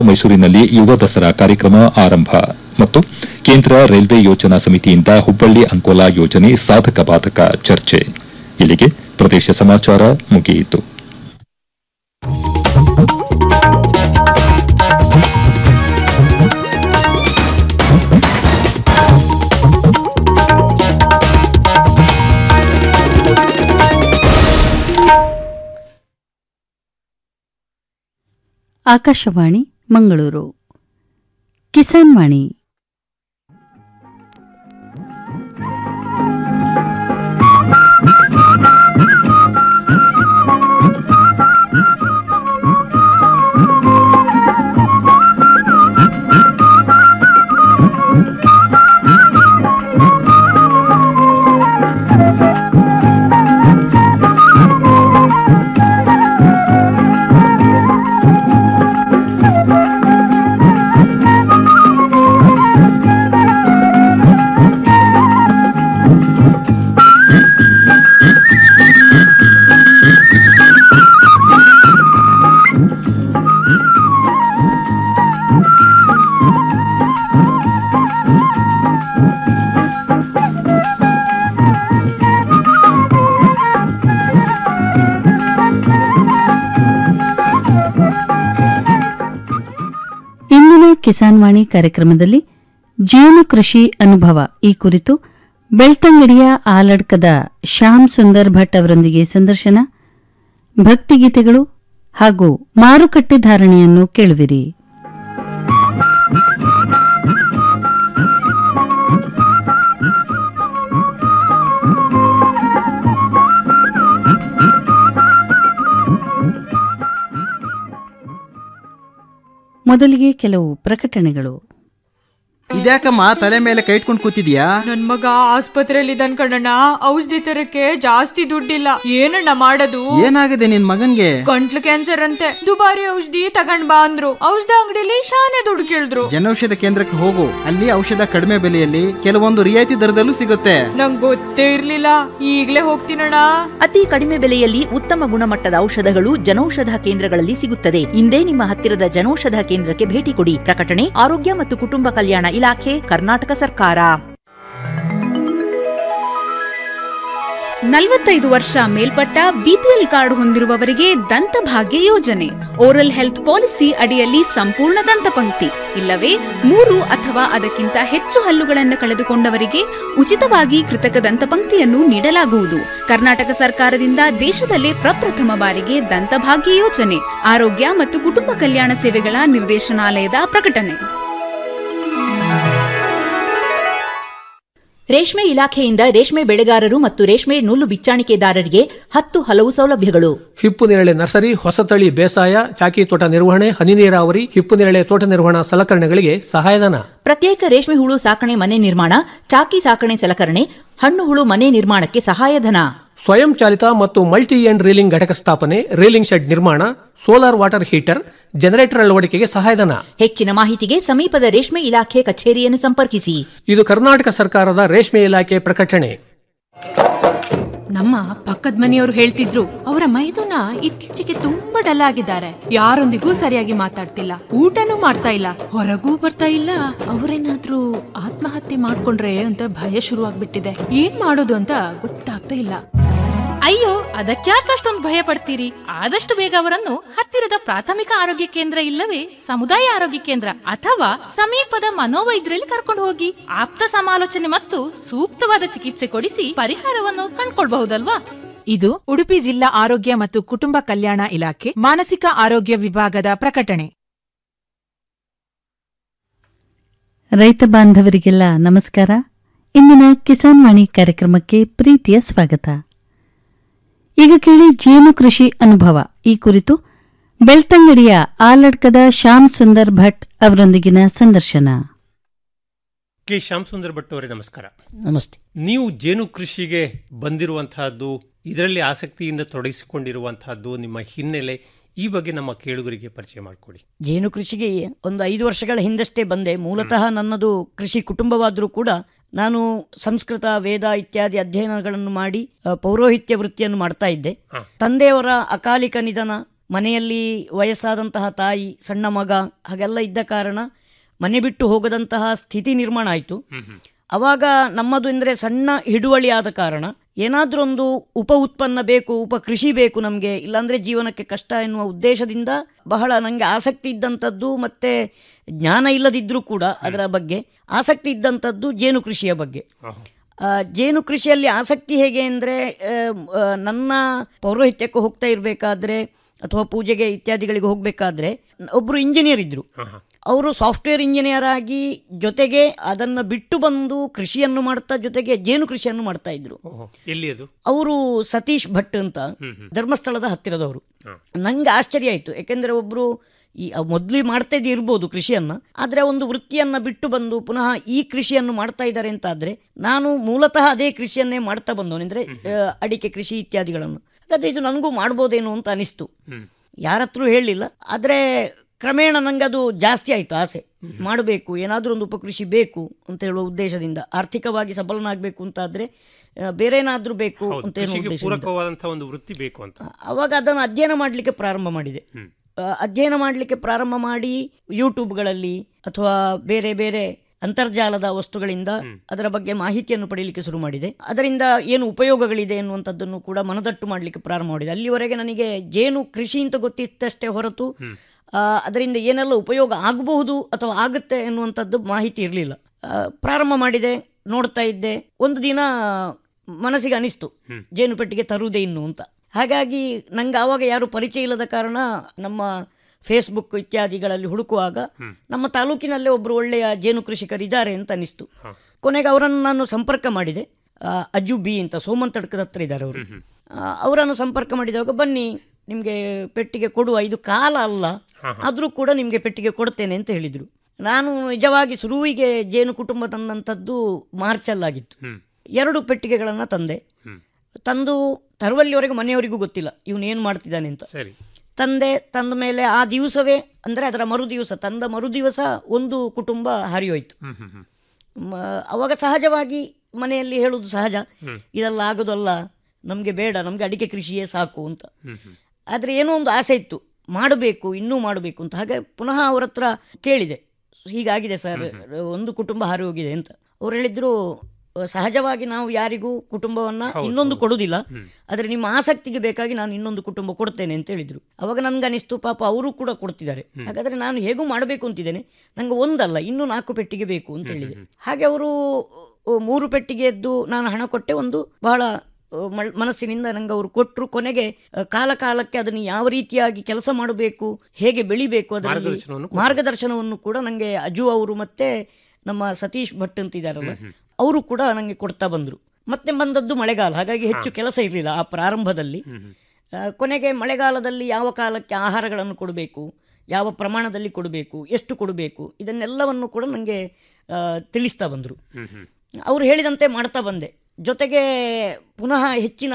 ಮೈಸೂರಿನಲ್ಲಿ ಯುವ ದಸರಾ ಕಾರ್ಯಕ್ರಮ ಆರಂಭ ಮತ್ತು ಕೇಂದ್ರ ರೈಲ್ವೆ ಯೋಜನಾ ಸಮಿತಿಯಿಂದ ಹುಬ್ಬಳ್ಳಿ ಅಂಕೋಲಾ ಯೋಜನೆ ಸಾಧಕ ಬಾಧಕ ಚರ್ಚೆ ಇಲ್ಲಿಗೆ ಪ್ರದೇಶ ಸಮಾಚಾರ ಮುಗಿಯಿತು ಆಕಾಶವಾಣಿ ಮಂಗಳೂರು ಕಿಸಾನ್ ವಾಣಿ ಇಂದಿನ ಕಿಸಾನ್ ವಾಣಿ ಕಾರ್ಯಕ್ರಮದಲ್ಲಿ ಜೇನು ಕೃಷಿ ಅನುಭವ ಈ ಕುರಿತು ಬೆಳ್ತಂಗಡಿಯ ಆಲಡ್ಕದ ಶ್ಯಾಮ್ ಸುಂದರ್ ಭಟ್ ಅವರೊಂದಿಗೆ ಸಂದರ್ಶನ ಭಕ್ತಿಗೀತೆಗಳು ಹಾಗೂ ಮಾರುಕಟ್ಟೆ ಧಾರಣೆಯನ್ನು ಕೇಳುವಿರಿ ಮೊದಲಿಗೆ ಕೆಲವು ಪ್ರಕಟಣೆಗಳು ಇದ್ಯಾಕಮ್ಮ ತಲೆ ಮೇಲೆ ಕೈ ಇಟ್ಕೊಂಡು ಕೂತಿದ್ಯಾ ನನ್ ಮಗ ಆಸ್ಪತ್ರೆಯಲ್ಲಿ ಇದ್ದಾನ್ ಕಣಣ್ಣ ಔಷಧಿ ತರಕ್ಕೆ ಜಾಸ್ತಿ ದುಡ್ಡಿಲ್ಲ ಏನಣ್ಣ ಮಾಡೋದು ಏನಾಗಿದೆ ನಿನ್ ಮಗನ್ಗೆ ಗಂಟ್ಲು ಕ್ಯಾನ್ಸರ್ ಅಂತೆ ದುಬಾರಿ ಔಷಧಿ ತಗೊಂಡ್ ಬಾ ಅಂದ್ರು ಔಷಧ ಅಂಗಡಿಲಿ ಶಾನೆ ದುಡ್ಡು ಕೇಳಿದ್ರು ಜನೌಷಧ ಕೇಂದ್ರಕ್ಕೆ ಹೋಗು ಅಲ್ಲಿ ಔಷಧ ಕಡಿಮೆ ಬೆಲೆಯಲ್ಲಿ ಕೆಲವೊಂದು ರಿಯಾಯಿತಿ ದರದಲ್ಲೂ ಸಿಗುತ್ತೆ ನಂಗ್ ಗೊತ್ತೇ ಇರ್ಲಿಲ್ಲ ಈಗ್ಲೇ ಹೋಗ್ತೀನಣ್ಣ ಅತಿ ಕಡಿಮೆ ಬೆಲೆಯಲ್ಲಿ ಉತ್ತಮ ಗುಣಮಟ್ಟದ ಔಷಧಗಳು ಜನೌಷಧ ಕೇಂದ್ರಗಳಲ್ಲಿ ಸಿಗುತ್ತದೆ ಇಂದೇ ನಿಮ್ಮ ಹತ್ತಿರದ ಜನೌಷಧ ಕೇಂದ್ರಕ್ಕೆ ಭೇಟಿ ಕೊಡಿ ಪ್ರಕಟಣೆ ಆರೋಗ್ಯ ಮತ್ತು ಕುಟುಂಬ ಕಲ್ಯಾಣ ಇಲಾಖೆ ಕರ್ನಾಟಕ ಸರ್ಕಾರ ನಲವತ್ತೈದು ವರ್ಷ ಮೇಲ್ಪಟ್ಟ ಬಿಪಿಎಲ್ ಕಾರ್ಡ್ ಹೊಂದಿರುವವರಿಗೆ ದಂತಭಾಗ್ಯ ಯೋಜನೆ ಓರಲ್ ಹೆಲ್ತ್ ಪಾಲಿಸಿ ಅಡಿಯಲ್ಲಿ ಸಂಪೂರ್ಣ ದಂತಪಂಕ್ತಿ ಇಲ್ಲವೇ ಮೂರು ಅಥವಾ ಅದಕ್ಕಿಂತ ಹೆಚ್ಚು ಹಲ್ಲುಗಳನ್ನು ಕಳೆದುಕೊಂಡವರಿಗೆ ಉಚಿತವಾಗಿ ಕೃತಕ ದಂತಪಂಕ್ತಿಯನ್ನು ನೀಡಲಾಗುವುದು ಕರ್ನಾಟಕ ಸರ್ಕಾರದಿಂದ ದೇಶದಲ್ಲೇ ಪ್ರಪ್ರಥಮ ಬಾರಿಗೆ ದಂತಭಾಗ್ಯ ಯೋಜನೆ ಆರೋಗ್ಯ ಮತ್ತು ಕುಟುಂಬ ಕಲ್ಯಾಣ ಸೇವೆಗಳ ನಿರ್ದೇಶನಾಲಯದ ಪ್ರಕಟಣೆ ರೇಷ್ಮೆ ಇಲಾಖೆಯಿಂದ ರೇಷ್ಮೆ ಬೆಳೆಗಾರರು ಮತ್ತು ರೇಷ್ಮೆ ನೂಲು ಬಿಚ್ಚಾಣಿಕೆದಾರರಿಗೆ ಹತ್ತು ಹಲವು ಸೌಲಭ್ಯಗಳು ಹಿಪ್ಪು ನೇರಳೆ ನರ್ಸರಿ ಹೊಸತಳಿ ಬೇಸಾಯ ಚಾಕಿ ತೋಟ ನಿರ್ವಹಣೆ ಹನಿ ನೀರಾವರಿ ಹಿಪ್ಪು ನೇರಳೆ ತೋಟ ನಿರ್ವಹಣಾ ಸಲಕರಣೆಗಳಿಗೆ ಸಹಾಯಧನ ಪ್ರತ್ಯೇಕ ರೇಷ್ಮೆ ಹುಳು ಸಾಕಣೆ ಮನೆ ನಿರ್ಮಾಣ ಚಾಕಿ ಸಾಕಣೆ ಸಲಕರಣೆ ಹಣ್ಣು ಹುಳು ಮನೆ ನಿರ್ಮಾಣಕ್ಕೆ ಸಹಾಯಧನ ಸ್ವಯಂ ಚಾಲಿತ ಮತ್ತು ಮಲ್ಟಿ ಎಂಡ್ ರೀಲಿಂಗ್ ಘಟಕ ಸ್ಥಾಪನೆ ರೀಲಿಂಗ್ ಶೆಡ್ ನಿರ್ಮಾಣ ಸೋಲಾರ್ ವಾಟರ್ ಹೀಟರ್ ಜನರೇಟರ್ ಅಳವಡಿಕೆಗೆ ಸಹಾಯಧನ ಹೆಚ್ಚಿನ ಮಾಹಿತಿಗೆ ಸಮೀಪದ ರೇಷ್ಮೆ ಇಲಾಖೆ ಕಚೇರಿಯನ್ನು ಸಂಪರ್ಕಿಸಿ ಇದು ಕರ್ನಾಟಕ ಸರ್ಕಾರದ ರೇಷ್ಮೆ ಇಲಾಖೆ ಪ್ರಕಟಣೆ ನಮ್ಮ ಪಕ್ಕದ ಮನೆಯವರು ಹೇಳ್ತಿದ್ರು ಅವರ ಮೈದುನ ಇತ್ತೀಚೆಗೆ ತುಂಬಾ ಡಲ್ ಆಗಿದ್ದಾರೆ ಯಾರೊಂದಿಗೂ ಸರಿಯಾಗಿ ಮಾತಾಡ್ತಿಲ್ಲ ಊಟನೂ ಮಾಡ್ತಾ ಇಲ್ಲ ಹೊರಗೂ ಬರ್ತಾ ಇಲ್ಲ ಅವರೇನಾದ್ರೂ ಆತ್ಮಹತ್ಯೆ ಮಾಡ್ಕೊಂಡ್ರೆ ಅಂತ ಭಯ ಶುರುವಾಗ್ಬಿಟ್ಟಿದೆ ಏನ್ ಮಾಡೋದು ಅಂತ ಗೊತ್ತಾಗ್ತಾ ಇಲ್ಲ ಅಯ್ಯೋ ಅದಕ್ಯಾಕೆ ಅಷ್ಟೊಂದು ಭಯ ಪಡ್ತೀರಿ ಆದಷ್ಟು ಬೇಗ ಅವರನ್ನು ಹತ್ತಿರದ ಪ್ರಾಥಮಿಕ ಆರೋಗ್ಯ ಕೇಂದ್ರ ಇಲ್ಲವೇ ಸಮುದಾಯ ಆರೋಗ್ಯ ಕೇಂದ್ರ ಅಥವಾ ಸಮೀಪದ ಮನೋವೈದ್ಯರಲ್ಲಿ ಕರ್ಕೊಂಡು ಹೋಗಿ ಆಪ್ತ ಸಮಾಲೋಚನೆ ಮತ್ತು ಸೂಕ್ತವಾದ ಚಿಕಿತ್ಸೆ ಕೊಡಿಸಿ ಪರಿಹಾರವನ್ನು ಕಂಡ್ಕೊಳ್ಬಹುದಲ್ವಾ ಇದು ಉಡುಪಿ ಜಿಲ್ಲಾ ಆರೋಗ್ಯ ಮತ್ತು ಕುಟುಂಬ ಕಲ್ಯಾಣ ಇಲಾಖೆ ಮಾನಸಿಕ ಆರೋಗ್ಯ ವಿಭಾಗದ ಪ್ರಕಟಣೆ ರೈತ ಬಾಂಧವರಿಗೆಲ್ಲ ನಮಸ್ಕಾರ ಇಂದಿನ ಕಿಸಾನ್ ವಾಣಿ ಕಾರ್ಯಕ್ರಮಕ್ಕೆ ಪ್ರೀತಿಯ ಸ್ವಾಗತ ಈಗ ಕೇಳಿ ಜೇನು ಕೃಷಿ ಅನುಭವ ಈ ಕುರಿತು ಬೆಳ್ತಂಗಡಿಯ ಆಲಡ್ಕದ ಶ್ಯಾಮ್ ಸುಂದರ್ ಭಟ್ ಅವರೊಂದಿಗಿನ ಸಂದರ್ಶನ ಕೆ ಶ್ಯಾಮ್ ಸುಂದರ್ ಭಟ್ ಅವರೇ ನಮಸ್ಕಾರ ನಮಸ್ತೆ ನೀವು ಜೇನು ಕೃಷಿಗೆ ಬಂದಿರುವಂತಹದ್ದು ಇದರಲ್ಲಿ ಆಸಕ್ತಿಯಿಂದ ತೊಡಗಿಸಿಕೊಂಡಿರುವಂತಹದ್ದು ನಿಮ್ಮ ಹಿನ್ನೆಲೆ ಈ ಬಗ್ಗೆ ನಮ್ಮ ಕೇಳುಗರಿಗೆ ಪರಿಚಯ ಮಾಡಿಕೊಡಿ ಜೇನು ಕೃಷಿಗೆ ಒಂದು ಐದು ವರ್ಷಗಳ ಹಿಂದಷ್ಟೇ ಬಂದೆ ಮೂಲತಃ ನನ್ನದು ಕೃಷಿ ಕುಟುಂಬವಾದರೂ ಕೂಡ ನಾನು ಸಂಸ್ಕೃತ ವೇದ ಇತ್ಯಾದಿ ಅಧ್ಯಯನಗಳನ್ನು ಮಾಡಿ ಆ, ಪೌರೋಹಿತ್ಯ ವೃತ್ತಿಯನ್ನು ಮಾಡ್ತಾ ಇದ್ದೆ ತಂದೆಯವರ ಅಕಾಲಿಕ ನಿಧನ ಮನೆಯಲ್ಲಿ ವಯಸ್ಸಾದಂತಹ ತಾಯಿ ಸಣ್ಣ ಮಗ ಹಾಗೆಲ್ಲ ಇದ್ದ ಕಾರಣ ಮನೆ ಬಿಟ್ಟು ಹೋಗದಂತಹ ಸ್ಥಿತಿ ನಿರ್ಮಾಣ ಆಯಿತು ಅವಾಗ ನಮ್ಮದು ಅಂದರೆ ಸಣ್ಣ ಹಿಡುವಳಿ ಆದ ಕಾರಣ ಏನಾದರೂ ಒಂದು ಉಪ ಉತ್ಪನ್ನ ಬೇಕು ಉಪ ಕೃಷಿ ಬೇಕು ನಮಗೆ ಇಲ್ಲಾಂದರೆ ಜೀವನಕ್ಕೆ ಕಷ್ಟ ಎನ್ನುವ ಉದ್ದೇಶದಿಂದ ಬಹಳ ನನಗೆ ಆಸಕ್ತಿ ಇದ್ದಂಥದ್ದು ಮತ್ತು ಜ್ಞಾನ ಇಲ್ಲದಿದ್ದರೂ ಕೂಡ ಅದರ ಬಗ್ಗೆ ಆಸಕ್ತಿ ಇದ್ದಂಥದ್ದು ಜೇನು ಕೃಷಿಯ ಬಗ್ಗೆ ಆ, ಜೇನು ಕೃಷಿಯಲ್ಲಿ ಆಸಕ್ತಿ ಹೇಗೆ ಅಂದರೆ ನನ್ನ ಪೌರೋಹಿತ್ಯಕ್ಕೆ ಹೋಗ್ತಾ ಇರಬೇಕಾದ್ರೆ ಅಥವಾ ಪೂಜೆಗೆ ಇತ್ಯಾದಿಗಳಿಗೆ ಹೋಗಬೇಕಾದ್ರೆ ಒಬ್ಬರು ಇಂಜಿನಿಯರ್ ಇದ್ದರು ಅವರು ಸಾಫ್ಟ್ವೇರ್ ಇಂಜಿನಿಯರ್ ಆಗಿ ಜೊತೆಗೆ ಅದನ್ನು ಬಿಟ್ಟು ಬಂದು ಕೃಷಿಯನ್ನು ಮಾಡ್ತಾ ಜೊತೆಗೆ ಜೇನು ಕೃಷಿಯನ್ನು ಮಾಡ್ತಾ ಇದ್ರು ಎಲ್ಲಿ ಅದು ಅವರು ಸತೀಶ್ ಭಟ್ ಅಂತ ಧರ್ಮಸ್ಥಳದ ಹತ್ತಿರದವರು ನಂಗೆ ಆಶ್ಚರ್ಯ ಆಯಿತು ಯಾಕೆಂದರೆ ಒಬ್ಬರು ಈ ಮೊದಲು ಮಾಡ್ತಾ ಇದ್ದು ಇರ್ಬೋದು ಕೃಷಿಯನ್ನು ಆದರೆ ಒಂದು ವೃತ್ತಿಯನ್ನು ಬಿಟ್ಟು ಬಂದು ಪುನಃ ಈ ಕೃಷಿಯನ್ನು ಮಾಡ್ತಾ ಇದ್ದಾರೆ ಅಂತ ಆದರೆ ನಾನು ಮೂಲತಃ ಅದೇ ಕೃಷಿಯನ್ನೇ ಮಾಡ್ತಾ ಬಂದವನೆಂದರೆ ಅಡಿಕೆ ಕೃಷಿ ಇತ್ಯಾದಿಗಳನ್ನು ಹಾಗಾದರೆ ಇದು ನನಗೂ ಮಾಡ್ಬೋದೇನೋ ಅಂತ ಅನಿಸ್ತು ಯಾರ ಹತ್ರ ಹೇಳಲಿಲ್ಲ ಆದರೆ ಕ್ರಮೇಣ ನನಗೆ ಅದು ಜಾಸ್ತಿ ಆಯಿತು ಆಸೆ ಮಾಡಬೇಕು ಏನಾದರೂ ಒಂದು ಉಪಕೃಷಿ ಬೇಕು ಅಂತ ಹೇಳುವ ಉದ್ದೇಶದಿಂದ ಆರ್ಥಿಕವಾಗಿ ಸಬಲನಾಗಬೇಕು ಅಂತಾದರೆ ಬೇರೆ ಏನಾದರೂ ಬೇಕು ಹೌದು, ಅಂತ ಹೇಳುವ ಕೃಷಿಗೆ ಉದ್ದೇಶದಿಂದ ಪೂರಕವಾದಂತಹ ಒಂದು ವೃತ್ತಿ ಬೇಕು ಅಂತ ಅವಾಗ ಅದನ್ನು ಅಧ್ಯಯನ ಮಾಡಲಿಕ್ಕೆ ಪ್ರಾರಂಭ ಮಾಡಿದೆ ಆ, ಅಧ್ಯಯನ ಮಾಡಲಿಕ್ಕೆ ಪ್ರಾರಂಭ ಮಾಡಿ ಯೂಟ್ಯೂಬ್ಗಳಲ್ಲಿ ಅಥವಾ ಬೇರೆ ಬೇರೆ ಅಂತರ್ಜಾಲದ ವಸ್ತುಗಳಿಂದ ಅದರ ಬಗ್ಗೆ ಮಾಹಿತಿಯನ್ನು ಪಡೆಯಲಿಕ್ಕೆ ಶುರು ಮಾಡಿದೆ ಅದರಿಂದ ಏನು ಉಪಯೋಗಗಳಿದೆ ಎನ್ನುವಂಥದ್ದನ್ನು ಕೂಡ ಮನದಟ್ಟು ಮಾಡಲಿಕ್ಕೆ ಪ್ರಾರಂಭ ಮಾಡಿದೆ ಅಲ್ಲಿವರೆಗೆ ನನಗೆ ಜೇನು ಕೃಷಿ ಅಂತ ಗೊತ್ತಿತ್ತಷ್ಟೇ ಹೊರತು ಆ, ಅದರಿಂದ ಏನೆಲ್ಲ ಉಪಯೋಗ ಆಗಬಹುದು ಅಥವಾ ಆಗುತ್ತೆ ಎನ್ನುವಂಥದ್ದು ಮಾಹಿತಿ ಇರಲಿಲ್ಲ ಪ್ರಾರಂಭ ಮಾಡಿದೆ ನೋಡ್ತಾ ಇದ್ದೆ ಒಂದು ದಿನ ಮನಸ್ಸಿಗೆ ಅನಿಸ್ತು ಜೇನು ಪೆಟ್ಟಿಗೆ ತರುವುದೇ ಇನ್ನು ಅಂತ ಹಾಗಾಗಿ ನಂಗೆ ಆವಾಗ ಯಾರು ಪರಿಚಯ ಇಲ್ಲದ ಕಾರಣ ನಮ್ಮ ಫೇಸ್ಬುಕ್ ಇತ್ಯಾದಿಗಳಲ್ಲಿ ಹುಡುಕುವಾಗ ನಮ್ಮ ತಾಲೂಕಿನಲ್ಲೇ ಒಬ್ಬರು ಒಳ್ಳೆಯ ಜೇನು ಕೃಷಿಕರಿದ್ದಾರೆ ಅಂತ ಅನಿಸ್ತು ಕೊನೆಗೆ ಅವರನ್ನು ನಾನು ಸಂಪರ್ಕ ಮಾಡಿದೆ ಆ, ಅಜ್ಜು ಬಿ ಅಂತ ಸೋಮಂತಡ್ಕದ ಹತ್ರ ಇದ್ದಾರೆ ಅವರು ಅವರನ್ನು ಸಂಪರ್ಕ ಮಾಡಿದಾಗ ಬನ್ನಿ ನಿಮಗೆ ಪೆಟ್ಟಿಗೆ ಕೊಡುವ ಇದು ಕಾಲ ಅಲ್ಲ ಆದರೂ ಕೂಡ ನಿಮಗೆ ಪೆಟ್ಟಿಗೆ ಕೊಡ್ತೇನೆ ಅಂತ ಹೇಳಿದರು ನಾನು ನಿಜವಾಗಿ ಶುರುವಿಗೆ ಜೇನು ಕುಟುಂಬ ತಂದಂಥದ್ದು ಮಾರ್ಚಲ್ಲಾಗಿತ್ತು ಎರಡು ಪೆಟ್ಟಿಗೆಗಳನ್ನು ತಂದೆ ತಂದು ತರುವಲ್ಲಿವರೆಗೂ ಮನೆಯವರಿಗೂ ಗೊತ್ತಿಲ್ಲ ಇವನೇನು ಮಾಡ್ತಿದ್ದಾನೆ ಅಂತ ಸರಿ ತಂದೆ ತಂದ ಮೇಲೆ ಆ ದಿವಸವೇ ಅಂದರೆ ಅದರ ಮರು ದಿವಸ ತಂದ ಮರು ದಿವಸ ಒಂದು ಕುಟುಂಬ ಹರಿಯೋಯ್ತು ಮ- ಅವಾಗ ಸಹಜವಾಗಿ ಮನೆಯಲ್ಲಿ ಹೇಳುವುದು ಸಹಜ ಇದೆಲ್ಲ ಆಗೋದಲ್ಲ ನಮಗೆ ಬೇಡ ನಮಗೆ ಅಡಿಕೆ ಕೃಷಿಯೇ ಸಾಕು ಅಂತ ಆದರೆ ಏನೋ ಒಂದು ಆಸೆ ಇತ್ತು ಮಾಡಬೇಕು ಇನ್ನೂ ಮಾಡಬೇಕು ಅಂತ ಹಾಗೆ ಪುನಃ ಅವ್ರ ಹತ್ರ ಕೇಳಿದೆ ಹೀಗಾಗಿದೆ ಸರ್ ಒಂದು ಕುಟುಂಬ ಹಾರಿ ಹೋಗಿದೆ ಅಂತ ಅವ್ರು ಹೇಳಿದ್ರು ಸಹಜವಾಗಿ ನಾವು ಯಾರಿಗೂ ಕುಟುಂಬವನ್ನ ಇನ್ನೊಂದು ಕೊಡುವುದಿಲ್ಲ ಆದರೆ ನಿಮ್ಮ ಆಸಕ್ತಿಗೆ ಬೇಕಾಗಿ ನಾನು ಇನ್ನೊಂದು ಕುಟುಂಬ ಕೊಡ್ತೇನೆ ಅಂತ ಹೇಳಿದ್ರು ಅವಾಗ ನನ್ಗೆ ಅನಿಸ್ತು ಪಾಪ ಅವರು ಕೂಡ ಕೊಡ್ತಿದ್ದಾರೆ ಹಾಗಾದ್ರೆ ನಾನು ಹೇಗೂ ಮಾಡಬೇಕು ಅಂತಿದ್ದೇನೆ ನಂಗೆ ಒಂದಲ್ಲ ಇನ್ನೂ ನಾಲ್ಕು ಪೆಟ್ಟಿಗೆ ಬೇಕು ಅಂತ ಹೇಳಿದೆ ಹಾಗೆ ಅವರು ಮೂರು ಪೆಟ್ಟಿಗೆಯದ್ದು ನಾನು ಹಣ ಕೊಟ್ಟೆ ಒಂದು ಬಹಳ ಆ, ಮಳ್- ಮನಸ್ಸಿನಿಂದ ನಂಗೆ ಅವರು ಕೊಟ್ಟರು ಕೊನೆಗೆ ಆ, ಕಾಲ ಕಾಲಕ್ಕೆ ಅದನ್ನು ಯಾವ ರೀತಿಯಾಗಿ ಕೆಲಸ ಮಾಡಬೇಕು ಹೇಗೆ ಬೆಳಿಬೇಕು ಅದರಲ್ಲಿ ಮಾರ್ಗದರ್ಶನವನ್ನು ಕೊಟ್ರು. ಮಾರ್ಗದರ್ಶನವನ್ನು ಕೂಡ ನನಗೆ ಅಜು ಅವರು ಮತ್ತೆ ನಮ್ಮ ಸತೀಶ್ ಭಟ್ ಅಂತಿದ್ದಾರಲ್ಲ ಅವರು ಕೂಡ ನನಗೆ ಕೊಡ್ತಾ ಬಂದರು ಮತ್ತೆ ಬಂದದ್ದು ಮಳೆಗಾಲ ಹಾಗಾಗಿ ಹೆಚ್ಚು ಕೆಲಸ ಇರಲಿಲ್ಲ ಆ ಪ್ರಾರಂಭದಲ್ಲಿ ಆ, ಕೊನೆಗೆ ಮಳೆಗಾಲದಲ್ಲಿ ಯಾವ ಕಾಲಕ್ಕೆ ಆಹಾರಗಳನ್ನು ಕೊಡಬೇಕು ಯಾವ ಪ್ರಮಾಣದಲ್ಲಿ ಕೊಡಬೇಕು ಎಷ್ಟು ಕೊಡಬೇಕು ಇದನ್ನೆಲ್ಲವನ್ನು ಕೂಡ ನನಗೆ ಆ, ತಿಳಿಸ್ತಾ ಬಂದರು ಅವರು ಹೇಳಿದಂತೆ ಮಾಡ್ತಾ ಬಂದೆ ಜೊತೆಗೆ ಪುನಃ ಹೆಚ್ಚಿನ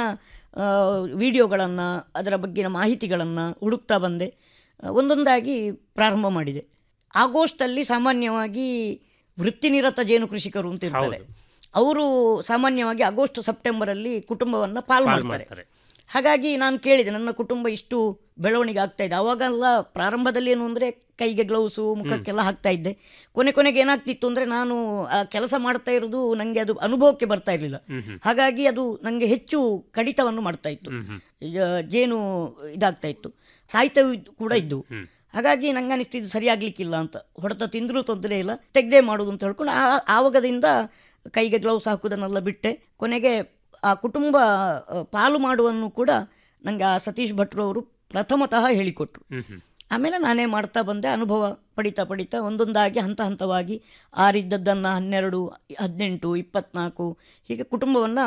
ವಿಡಿಯೋಗಳನ್ನು ಅದರ ಬಗ್ಗಿನ ಮಾಹಿತಿಗಳನ್ನು ಹುಡುಕ್ತಾ ಬಂದೆ ಆ, ಒಂದೊಂದಾಗಿ ಪ್ರಾರಂಭ ಮಾಡಿದೆ ಆಗೋಸ್ಟಲ್ಲಿ ಸಾಮಾನ್ಯವಾಗಿ ವೃತ್ತಿನಿರತ ಜೇನು ಕೃಷಿಕರು ಅಂತ ಇರ್ತಾರೆ ಅವರು ಸಾಮಾನ್ಯವಾಗಿ ಆಗಸ್ಟ್ ಸೆಪ್ಟೆಂಬರಲ್ಲಿ ಕುಟುಂಬವನ್ನು ಪಾಲು ಪಾಲ್ ಮಾಡ್ತಾರೆ ಮಾಡ್ತಾರೆ. ಹಾಗಾಗಿ ನಾನು ಕೇಳಿದೆ ನನ್ನ ಕುಟುಂಬ ಇಷ್ಟು ಬೆಳವಣಿಗೆ ಆಗ್ತಾ ಇದೆ ಅವಾಗೆಲ್ಲ ಪ್ರಾರಂಭದಲ್ಲಿ ಏನು ಅಂದರೆ ಕೈಗೆ ಗ್ಲೌಸು ಮುಖಕ್ಕೆಲ್ಲ ಹಾಕ್ತಾ ಇದ್ದೆ ಕೊನೆ ಕೊನೆಗೆ ಏನಾಗ್ತಿತ್ತು ಅಂದರೆ ನಾನು ಆ ಕೆಲಸ ಮಾಡ್ತಾ ಇರೋದು ನನಗೆ ಅದು ಅನುಭವಕ್ಕೆ ಬರ್ತಾ ಇರಲಿಲ್ಲ ಹಾಗಾಗಿ ಅದು ನನಗೆ ಹೆಚ್ಚು ಕಡಿತವನ್ನು ಮಾಡ್ತಾ ಇತ್ತು ಜ- ಜೇನು ಇದಾಗ್ತಾ ಇತ್ತು ಸಾಹಿತ್ಯ ಕೂಡ ಇದ್ದು ಹಾಗಾಗಿ ನಂಗೆ ಅನಿಸ್ತಿದ್ದು ಸರಿಯಾಗ್ಲಿಕ್ಕಿಲ್ಲ ಅಂತ ಹೊಡೆತ ತಿಂದರೂ ತೊಂದರೆ ಇಲ್ಲ ತೆಗ್ದೇ ಮಾಡೋದು ಅಂತ ಹೇಳ್ಕೊಂಡು ಆ- ಆವಾಗದಿಂದ ಕೈಗೆ ಗ್ಲೌಸ್ ಹಾಕುವುದನ್ನೆಲ್ಲ ಬಿಟ್ಟೆ ಕೊನೆಗೆ ಆ ಕುಟುಂಬ ಆ, ಪಾಲು ಮಾಡುವನ್ನು ಕೂಡ ನನಗೆ ಆ ಸತೀಶ್ ಭಟ್ರು ಅವರು ಪ್ರಥಮತಃ ಹೇಳಿಕೊಟ್ರು ಆಮೇಲೆ ನಾನೇ ಮಾಡ್ತಾ ಬಂದೆ ಅನುಭವ ಪಡಿತಾ ಪಡಿತಾ ಒಂದೊಂದಾಗಿ ಹಂತ ಹಂತವಾಗಿ ಆರಿದ್ದದ್ದನ್ನು ಹನ್ನೆರಡು ಹದಿನೆಂಟು ಇಪ್ಪತ್ನಾಲ್ಕು ಹೀಗೆ ಕುಟುಂಬವನ್ನು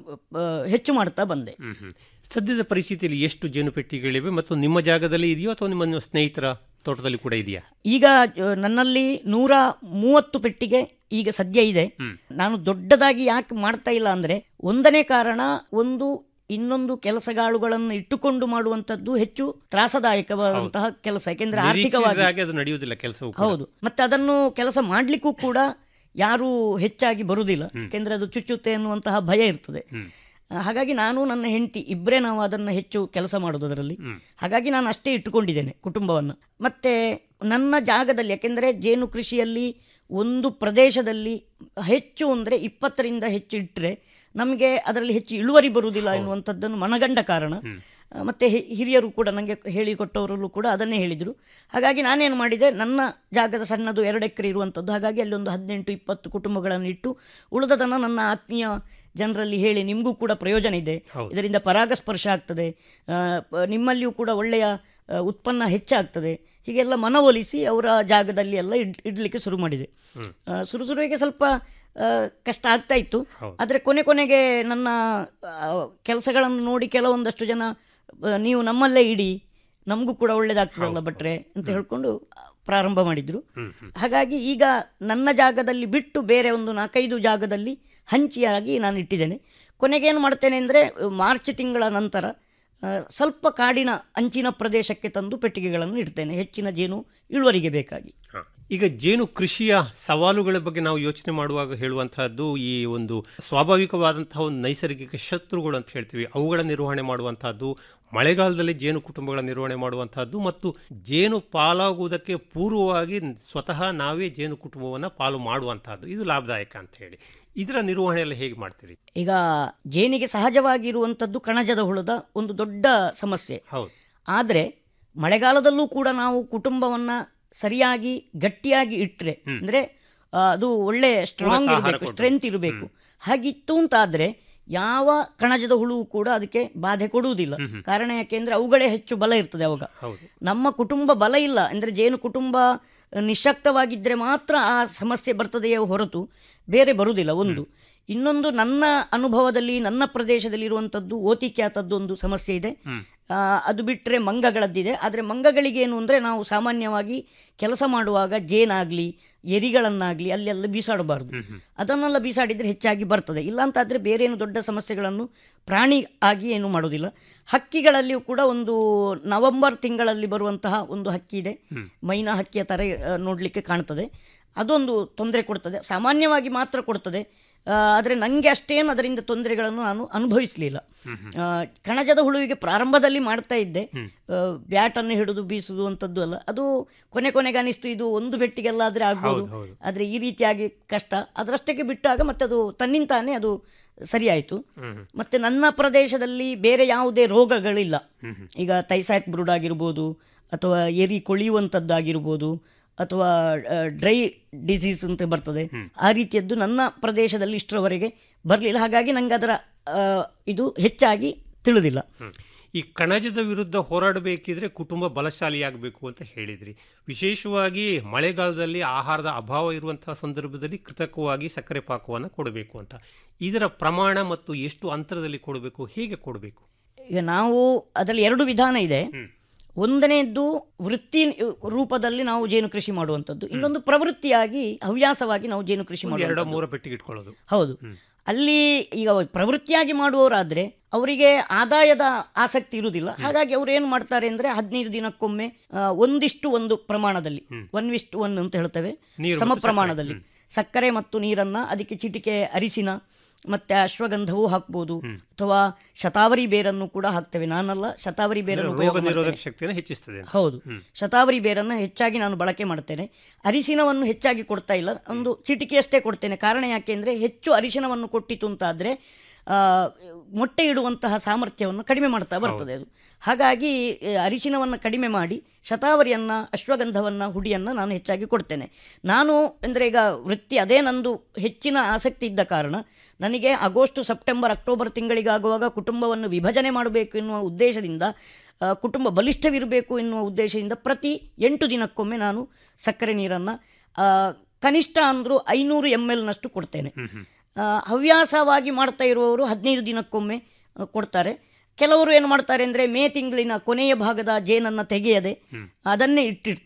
ಹೆಚ್ಚು ಮಾಡ್ತಾ ಬಂದೆ ಸದ್ಯದ ಪರಿಸ್ಥಿತಿಯಲ್ಲಿ ಎಷ್ಟು ಜೇನು ಪೆಟ್ಟಿಗೆಗಳಿವೆ ಮತ್ತು ನಿಮ್ಮ ಜಾಗದಲ್ಲಿ ಇದೆಯೋ ಅಥವಾ ನಿಮ್ಮ ಸ್ನೇಹಿತರ ತೋಟದಲ್ಲಿ ಕೂಡ ಇದೆಯಾ ಈಗ ಆ, ನನ್ನಲ್ಲಿ ನೂರ ಮೂವತ್ತು ಪೆಟ್ಟಿಗೆ ಈಗ ಸದ್ಯ ಇದೆ ನಾನು ದೊಡ್ಡದಾಗಿ ಯಾಕೆ ಮಾಡ್ತಾ ಇಲ್ಲ ಅಂದರೆ ಒಂದನೇ ಕಾರಣ ಒಂದು ಇನ್ನೊಂದು ಕೆಲಸಗಾಳುಗಳನ್ನು ಇಟ್ಟುಕೊಂಡು ಮಾಡುವಂಥದ್ದು ಹೆಚ್ಚು ತ್ರಾಸದಾಯಕವಾದಂತಹ ಕೆಲಸ ಯಾಕೆಂದ್ರೆ ಆರ್ಥಿಕವಾಗಿ ನಿರೀಕ್ಷಿಸಿದ ಹಾಗೆ ಅದು ನಡೆಯುವುದಿಲ್ಲ ಕೆಲಸವು ಕೂಡ. ಹೌದು ಮತ್ತೆ ಅದನ್ನು ಕೆಲಸ ಮಾಡಲಿಕ್ಕೂ ಕೂಡ ಯಾರೂ ಹೆಚ್ಚಾಗಿ ಬರುವುದಿಲ್ಲ ಯಾಕೆಂದ್ರೆ ಅದು ಚುಚ್ಚುತ್ತೆ ಅನ್ನುವಂತಹ ಭಯ ಇರ್ತದೆ ಆ, ಹಾಗಾಗಿ ನಾನು ನನ್ನ ಹೆಂಡತಿ ಇಬ್ಬರೇ ನಾವು ಅದನ್ನು ಹೆಚ್ಚು ಕೆಲಸ ಮಾಡೋದು ಅದರಲ್ಲಿ ಹಾಗಾಗಿ ನಾನು ಅಷ್ಟೇ ಇಟ್ಟುಕೊಂಡಿದ್ದೇನೆ ಕುಟುಂಬವನ್ನು ಮತ್ತು ನನ್ನ ಜಾಗದಲ್ಲಿ ಯಾಕೆಂದರೆ ಜೇನು ಕೃಷಿಯಲ್ಲಿ ಒಂದು ಪ್ರದೇಶದಲ್ಲಿ ಹೆಚ್ಚು ಅಂದರೆ ಇಪ್ಪತ್ತರಿಂದ ಹೆಚ್ಚು ಇಟ್ಟರೆ ನಮಗೆ ಅದರಲ್ಲಿ ಹೆಚ್ಚು ಇಳುವರಿ ಬರುವುದಿಲ್ಲ ಎನ್ನುವಂಥದ್ದನ್ನು ಮನಗಂಡ ಕಾರಣ ಆ, ಮತ್ತೆ ಹಿ- ಹಿರಿಯರು ಕೂಡ ನನಗೆ ಹೇಳಿಕೊಟ್ಟವರಲ್ಲೂ ಕೂಡ ಅದನ್ನೇ ಹೇಳಿದರು ಹಾಗಾಗಿ ನಾನೇನು ಮಾಡಿದೆ ನನ್ನ ಜಾಗದ ಸಣ್ಣದು ಎರಡು ಎಕರೆ ಇರುವಂಥದ್ದು ಹಾಗಾಗಿ ಅಲ್ಲಿ ಒಂದು ಹದಿನೆಂಟು ಇಪ್ಪತ್ತು ಕುಟುಂಬಗಳನ್ನು ಇಟ್ಟು ಉಳಿದದನ್ನು ನನ್ನ ಆತ್ಮೀಯ ಜನರಲ್ಲಿ ಹೇಳಿ ನಿಮಗೂ ಕೂಡ ಪ್ರಯೋಜನ ಇದೆ ಇದರಿಂದ ಪರಾಗಸ್ಪರ್ಶ ಆಗ್ತದೆ ಆ, ಪ- ನಿಮ್ಮಲ್ಲಿಯೂ ಕೂಡ ಒಳ್ಳೆಯ ಆ, ಉತ್ಪನ್ನ ಹೆಚ್ಚಾಗ್ತದೆ ಹೀಗೆಲ್ಲ ಮನವೊಲಿಸಿ ಅವರ ಜಾಗದಲ್ಲಿ ಎಲ್ಲ ಇಡ್ ಇಡಲಿಕ್ಕೆ ಶುರು ಮಾಡಿದೆ ಆ, ಶುರು ಶುರುವಿಗೆ ಸ್ವಲ್ಪ ಆ, ಕಷ್ಟ ಆಗ್ತಾ ಇತ್ತು ಆದರೆ ಕೊನೆ ಕೊನೆಗೆ ನನ್ನ ಕೆಲಸಗಳನ್ನು ನೋಡಿ ಕೆಲವೊಂದಷ್ಟು ಜನ ಆ, ನೀವು ನಮ್ಮಲ್ಲೇ ಇಡಿ ನಮಗೂ ಕೂಡ ಒಳ್ಳೇದಾಗ್ತದಲ್ಲ ಭಟ್ರೆ ಅಂತ ಹೇಳ್ಕೊಂಡು ಪ್ರಾರಂಭ ಮಾಡಿದ್ರು ಹಾಗಾಗಿ ಈಗ ನನ್ನ ಜಾಗದಲ್ಲಿ ಬಿಟ್ಟು ಬೇರೆ ಒಂದು ನಾಲ್ಕೈದು ಜಾಗದಲ್ಲಿ ಹಂಚಿಯಾಗಿ ನಾನು ಇಟ್ಟಿದ್ದೇನೆ ಕೊನೆಗೇನು ಮಾಡ್ತೇನೆ ಅಂದರೆ ಮಾರ್ಚ್ ತಿಂಗಳ ನಂತರ ಆ, ಸ್ವಲ್ಪ ಕಾಡಿನ ಅಂಚಿನ ಪ್ರದೇಶಕ್ಕೆ ತಂದು ಪೆಟ್ಟಿಗೆಗಳನ್ನು ಇಡ್ತೇನೆ ಹೆಚ್ಚಿನ ಜೇನು ಇಳುವರಿಗೆ ಬೇಕಾಗಿ ಈಗ ಜೇನು ಕೃಷಿಯ ಸವಾಲುಗಳ ಬಗ್ಗೆ ನಾವು ಯೋಚನೆ ಮಾಡುವಾಗ ಹೇಳುವಂತಹದ್ದು ಈ ಒಂದು ಸ್ವಾಭಾವಿಕವಾದಂತಹ ಒಂದು ನೈಸರ್ಗಿಕ ಶತ್ರುಗಳು ಅಂತ ಹೇಳ್ತೀವಿ ಅವುಗಳ ನಿರ್ವಹಣೆ ಮಾಡುವಂತಹದ್ದು ಮಳೆಗಾಲದಲ್ಲಿ ಜೇನು ಕುಟುಂಬಗಳ ನಿರ್ವಹಣೆ ಮಾಡುವಂತಹದ್ದು ಮತ್ತು ಜೇನು ಪಾಲಾಗುವುದಕ್ಕೆ ಪೂರ್ವವಾಗಿ ಸ್ವತಃ ನಾವೇ ಜೇನು ಕುಟುಂಬವನ್ನು ಪಾಲು ಮಾಡುವಂತಹದ್ದು ಇದು ಲಾಭದಾಯಕ ಅಂತ ಹೇಳಿ ಇದರ ನಿರ್ವಹಣೆ ಎಲ್ಲ ಹೇಗೆ ಮಾಡ್ತೀರಿ ಈಗ ಜೇನಿಗೆ ಸಹಜವಾಗಿರುವಂಥದ್ದು ಕಣಜದ ಹುಳದ ಒಂದು ದೊಡ್ಡ ಸಮಸ್ಯೆ ಹೌದು ಆದರೆ ಮಳೆಗಾಲದಲ್ಲೂ ಕೂಡ ನಾವು ಕುಟುಂಬವನ್ನು ಸರಿಯಾಗಿ ಗಟ್ಟಿಯಾಗಿ ಇಟ್ಟರೆ ಅಂದರೆ ಅದು ಒಳ್ಳೆ ಸ್ಟ್ರಾಂಗ್ ಪೂರಕ ಆಹಾರ ಇರಬೇಕು ಕೊಡ್ಬೇಕು. ಸ್ಟ್ರೆಂತ್ ಇರಬೇಕು ಹಾಗಿತ್ತು ಅಂತಾದರೆ ಯಾವ ಕಣಜದ ಹುಳು ಕೂಡ ಅದಕ್ಕೆ ಬಾಧೆ ಕೊಡುವುದಿಲ್ಲ ಕಾರಣ ಯಾಕೆಂದರೆ ಅವುಗಳೇ ಹೆಚ್ಚು ಬಲ ಇರ್ತದೆ ಅವಾಗ ಹೌದು ನಮ್ಮ ಕುಟುಂಬ ಬಲ ಇಲ್ಲ ಅಂದರೆ ಜೇನು ಕುಟುಂಬ ನಿಶಕ್ತವಾಗಿದ್ದರೆ ಮಾತ್ರ ಆ ಸಮಸ್ಯೆ ಬರ್ತದೆಯೇ ಹೊರತು ಬೇರೆ ಬರುವುದಿಲ್ಲ ಒಂದು ಇನ್ನೊಂದು ನನ್ನ ಅನುಭವದಲ್ಲಿ ನನ್ನ ಪ್ರದೇಶದಲ್ಲಿ ಇರುವಂಥದ್ದು ಓತಿಕ್ಯಾತದ್ದು ಒಂದು ಸಮಸ್ಯೆ ಇದೆ ಆ, ಅದು ಬಿಟ್ಟರೆ ಮಂಗಗಳದ್ದಿದೆ ಆದರೆ ಮಂಗಗಳಿಗೇನು ಅಂದರೆ ನಾವು ಸಾಮಾನ್ಯವಾಗಿ ಕೆಲಸ ಮಾಡುವಾಗ ಜೇನಾಗಲಿ ಎರಿಗಳನ್ನಾಗಲಿ ಅಲ್ಲೆಲ್ಲ ಬೀಸಾಡಬಾರ್ದು ಅದನ್ನೆಲ್ಲ ಬೀಸಾಡಿದರೆ ಹೆಚ್ಚಾಗಿ ಬರ್ತದೆ ಇಲ್ಲಾಂತಾದರೆ ಬೇರೆ ಏನು ದೊಡ್ಡ ಸಮಸ್ಯೆಗಳನ್ನು ಪ್ರಾಣಿ ಆಗಿ ಏನು ಮಾಡೋದಿಲ್ಲ ಹಕ್ಕಿಗಳಲ್ಲಿಯೂ ಕೂಡ ಒಂದು ನವೆಂಬರ್ ತಿಂಗಳಲ್ಲಿ ಬರುವಂತಹ ಒಂದು ಹಕ್ಕಿ ಇದೆ ಮೈನಾ ಹಕ್ಕಿಯ ಥರ ಆ, ನೋಡಲಿಕ್ಕೆ ಕಾಣ್ತದೆ ಅದೊಂದು ತೊಂದರೆ ಕೊಡ್ತದೆ ಸಾಮಾನ್ಯವಾಗಿ ಮಾತ್ರ ಕೊಡ್ತದೆ ಆದರೆ ನನಗೆ ಅಷ್ಟೇನು ಅದರಿಂದ ತೊಂದರೆಗಳನ್ನು ನಾನು ಅನುಭವಿಸಲಿಲ್ಲ ಕಣಜದ ಹುಳುವಿಗೆ ಪ್ರಾರಂಭದಲ್ಲಿ ಮಾಡ್ತಾ ಇದ್ದೆ ಆ, ಬ್ಯಾಟನ್ನು ಹಿಡಿದು ಬೀಸುದು ಅಂಥದ್ದು ಅಲ್ಲ ಅದು ಕೊನೆ ಕೊನೆಗೆ ಅನಿಸ್ತು ಇದು ಒಂದು ಬೆಟ್ಟಿಗೆಲ್ಲ ಆದರೆ ಆಗ್ಬೋದು ಹೌದು, ಹೌದು. ಆದರೆ ಈ ರೀತಿಯಾಗಿ ಕಷ್ಟ ಅದರಷ್ಟಕ್ಕೆ ಬಿಟ್ಟಾಗ ಮತ್ತೆ ಅದು ತನ್ನಿಂತಾನೇ ಅದು ಸರಿಯಾಯಿತು ಮತ್ತೆ ನನ್ನ ಪ್ರದೇಶದಲ್ಲಿ ಬೇರೆ ಯಾವುದೇ ರೋಗಗಳಿಲ್ಲ ಈಗ ತೈಸಾಕ್ ಬ್ರೂಡ್ ಆಗಿರ್ಬೋದು ಅಥವಾ ಎರಿ ಕೊಳೆಯುವಂಥದ್ದಾಗಿರ್ಬೋದು ಅಥವಾ ಡ್ರೈ ಡಿಸೀಸ್ ಅಂತ ಬರ್ತದೆ ಆ ರೀತಿಯದ್ದು ನನ್ನ ಪ್ರದೇಶದಲ್ಲಿ ಇಷ್ಟರವರೆಗೆ ಬರಲಿಲ್ಲ ಹಾಗಾಗಿ ನನಗೆ ಅದರ ಆ, ಇದು ಹೆಚ್ಚಾಗಿ ತಿಳಿದಿಲ್ಲ ಈ ಕಣಜದ ವಿರುದ್ಧ ಹೋರಾಡಬೇಕಿದ್ರೆ ಕುಟುಂಬ ಬಲಶಾಲಿಯಾಗಬೇಕು ಅಂತ ಹೇಳಿದ್ರಿ ವಿಶೇಷವಾಗಿ ಮಳೆಗಾಲದಲ್ಲಿ ಆಹಾರದ ಅಭಾವ ಇರುವಂತಹ ಸಂದರ್ಭದಲ್ಲಿ ಕೃತಕವಾಗಿ ಸಕ್ಕರೆ ಪಾಕವನ್ನು ಕೊಡಬೇಕು ಅಂತ ಇದರ ಪ್ರಮಾಣ ಮತ್ತು ಎಷ್ಟು ಅಂತರದಲ್ಲಿ ಕೊಡಬೇಕು ಹೇಗೆ ಕೊಡಬೇಕು ಈಗ ನಾವು ಅದರಲ್ಲಿ ಎರಡು ವಿಧಾನ ಇದೆ ಒಂದನೇದ್ದು ವೃತ್ತಿ ರೂಪದಲ್ಲಿ ನಾವು ಜೇನು ಕೃಷಿ ಮಾಡುವಂಥದ್ದು ಇನ್ನೊಂದು ಪ್ರವೃತ್ತಿಯಾಗಿ ಹವ್ಯಾಸವಾಗಿ ನಾವು ಜೇನು ಕೃಷಿ ಒಂದು ಎರಡೋ ಮಾಡುವಂಥದ್ದು ಮೂರ ಪೆಟ್ಟಿಗೆ ಇಟ್ಕೊಳ್ಳೋದು ಹೌದು ಅಲ್ಲಿ ಈಗ ಪ್ರವೃತ್ತಿಯಾಗಿ ಮಾಡುವವರಾದ್ರೆ ಅವರಿಗೆ ಆದಾಯದ ಆಸಕ್ತಿ ಇರುವುದಿಲ್ಲ ಹಾಗಾಗಿ ಅವ್ರು ಏನು ಮಾಡ್ತಾರೆ ಅಂದ್ರೆ ಹದಿನೈದು ದಿನಕ್ಕೊಮ್ಮೆ ಆ, ಒಂದಿಷ್ಟು ಒಂದು ಪ್ರಮಾಣದಲ್ಲಿ ಒನ್ ವಿಷ್ಟು ಒನ್ ಅಂತ ಹೇಳ್ತೇವೆ ನೀರು ಸಮ ಮತ್ತು ಪ್ರಮಾಣದಲ್ಲಿ ಸಕ್ಕರೆ ಮತ್ತು ನೀರನ್ನ ಅದಕ್ಕೆ ಚಿಟಿಕೆ ಅರಿಸಿನ ಮತ್ತೆ ಅಶ್ವಗಂಧವೂ ಹಾಕ್ಬೋದು ಅಥವಾ ಶತಾವರಿ ಬೇರನ್ನು ಕೂಡ ಹಾಕ್ತೇವೆ ನಾನಲ್ಲ ಶತಾವರಿ ಬೇರನ್ನು ರೋಗ ಉಪಯೋಗ ನಿರೋಧಕ ಮಾಡ್ತೇನೆ. ಶಕ್ತಿಯನ್ನು ಹೆಚ್ಚಿಸ್ತದೆ ಅಂತ. ಹೌದು ಶತಾವರಿ ಬೇರನ್ನು ಹೆಚ್ಚಾಗಿ ನಾನು ಬಳಕೆ ಮಾಡ್ತೇನೆ ಅರಿಶಿನವನ್ನು ಹೆಚ್ಚಾಗಿ ಕೊಡ್ತಾ ಇಲ್ಲ ಒಂದು ಚಿಟಿಕೆಯಷ್ಟೇ ಕೊಡ್ತೇನೆ ಕಾರಣ ಯಾಕೆ ಅಂದರೆ ಹೆಚ್ಚು ಅರಿಶಿನವನ್ನು ಕೊಟ್ಟಿತು ಅಂತಾದರೆ ಆ, ಮೊಟ್ಟೆ ಇಡುವಂತಹ ಸಾಮರ್ಥ್ಯವನ್ನು ಕಡಿಮೆ ಮಾಡ್ತಾ ಬರ್ತದೆ ಅದು ಹಾಗಾಗಿ ಆ, ಅರಿಶಿನವನ್ನು ಕಡಿಮೆ ಮಾಡಿ ಶತಾವರಿಯನ್ನು ಅಶ್ವಗಂಧವನ್ನು ಹುಡಿಯನ್ನು ನಾನು ಹೆಚ್ಚಾಗಿ ಕೊಡ್ತೇನೆ ನಾನು ಅಂದರೆ ಈಗ ವೃತ್ತಿ ಅದೇ ನಂದು ಹೆಚ್ಚಿನ ಆಸಕ್ತಿ ಇದ್ದ ಕಾರಣ ನನಗೆ ಆಗಸ್ಟ್ ಸೆಪ್ಟೆಂಬರ್ ಅಕ್ಟೋಬರ್ ತಿಂಗಳಿಗಾಗುವಾಗ ಕುಟುಂಬವನ್ನು ವಿಭಜನೆ ಮಾಡಬೇಕು ಎನ್ನುವ ಉದ್ದೇಶದಿಂದ ಆ, ಕುಟುಂಬ ಬಲಿಷ್ಠವಿರಬೇಕು ಎನ್ನುವ ಉದ್ದೇಶದಿಂದ ಪ್ರತಿ ಎಂಟು ದಿನಕ್ಕೊಮ್ಮೆ ನಾನು ಸಕ್ಕರೆ ನೀರನ್ನು ಕನಿಷ್ಠ ಅಂದರೂ ಐನೂರು ಎಮ್ ಎಲ್ನಷ್ಟು ಕೊಡ್ತೇನೆ ಆ, ಹವ್ಯಾಸವಾಗಿ ಮಾಡ್ತಾ ಇರುವವರು ಹದಿನೈದು ದಿನಕ್ಕೊಮ್ಮೆ ಆ, ಕೊಡ್ತಾರೆ ಕೆಲವರು ಏನು ಮಾಡ್ತಾರೆ ಅಂದರೆ ಮೇ ತಿಂಗಳಿನ ಕೊನೆಯ ಭಾಗದ ಜೇನನ್ನು ತೆಗೆಯದೆ ಅದನ್ನೇ ಇಟ್ಟಿರ್ತಾರೆ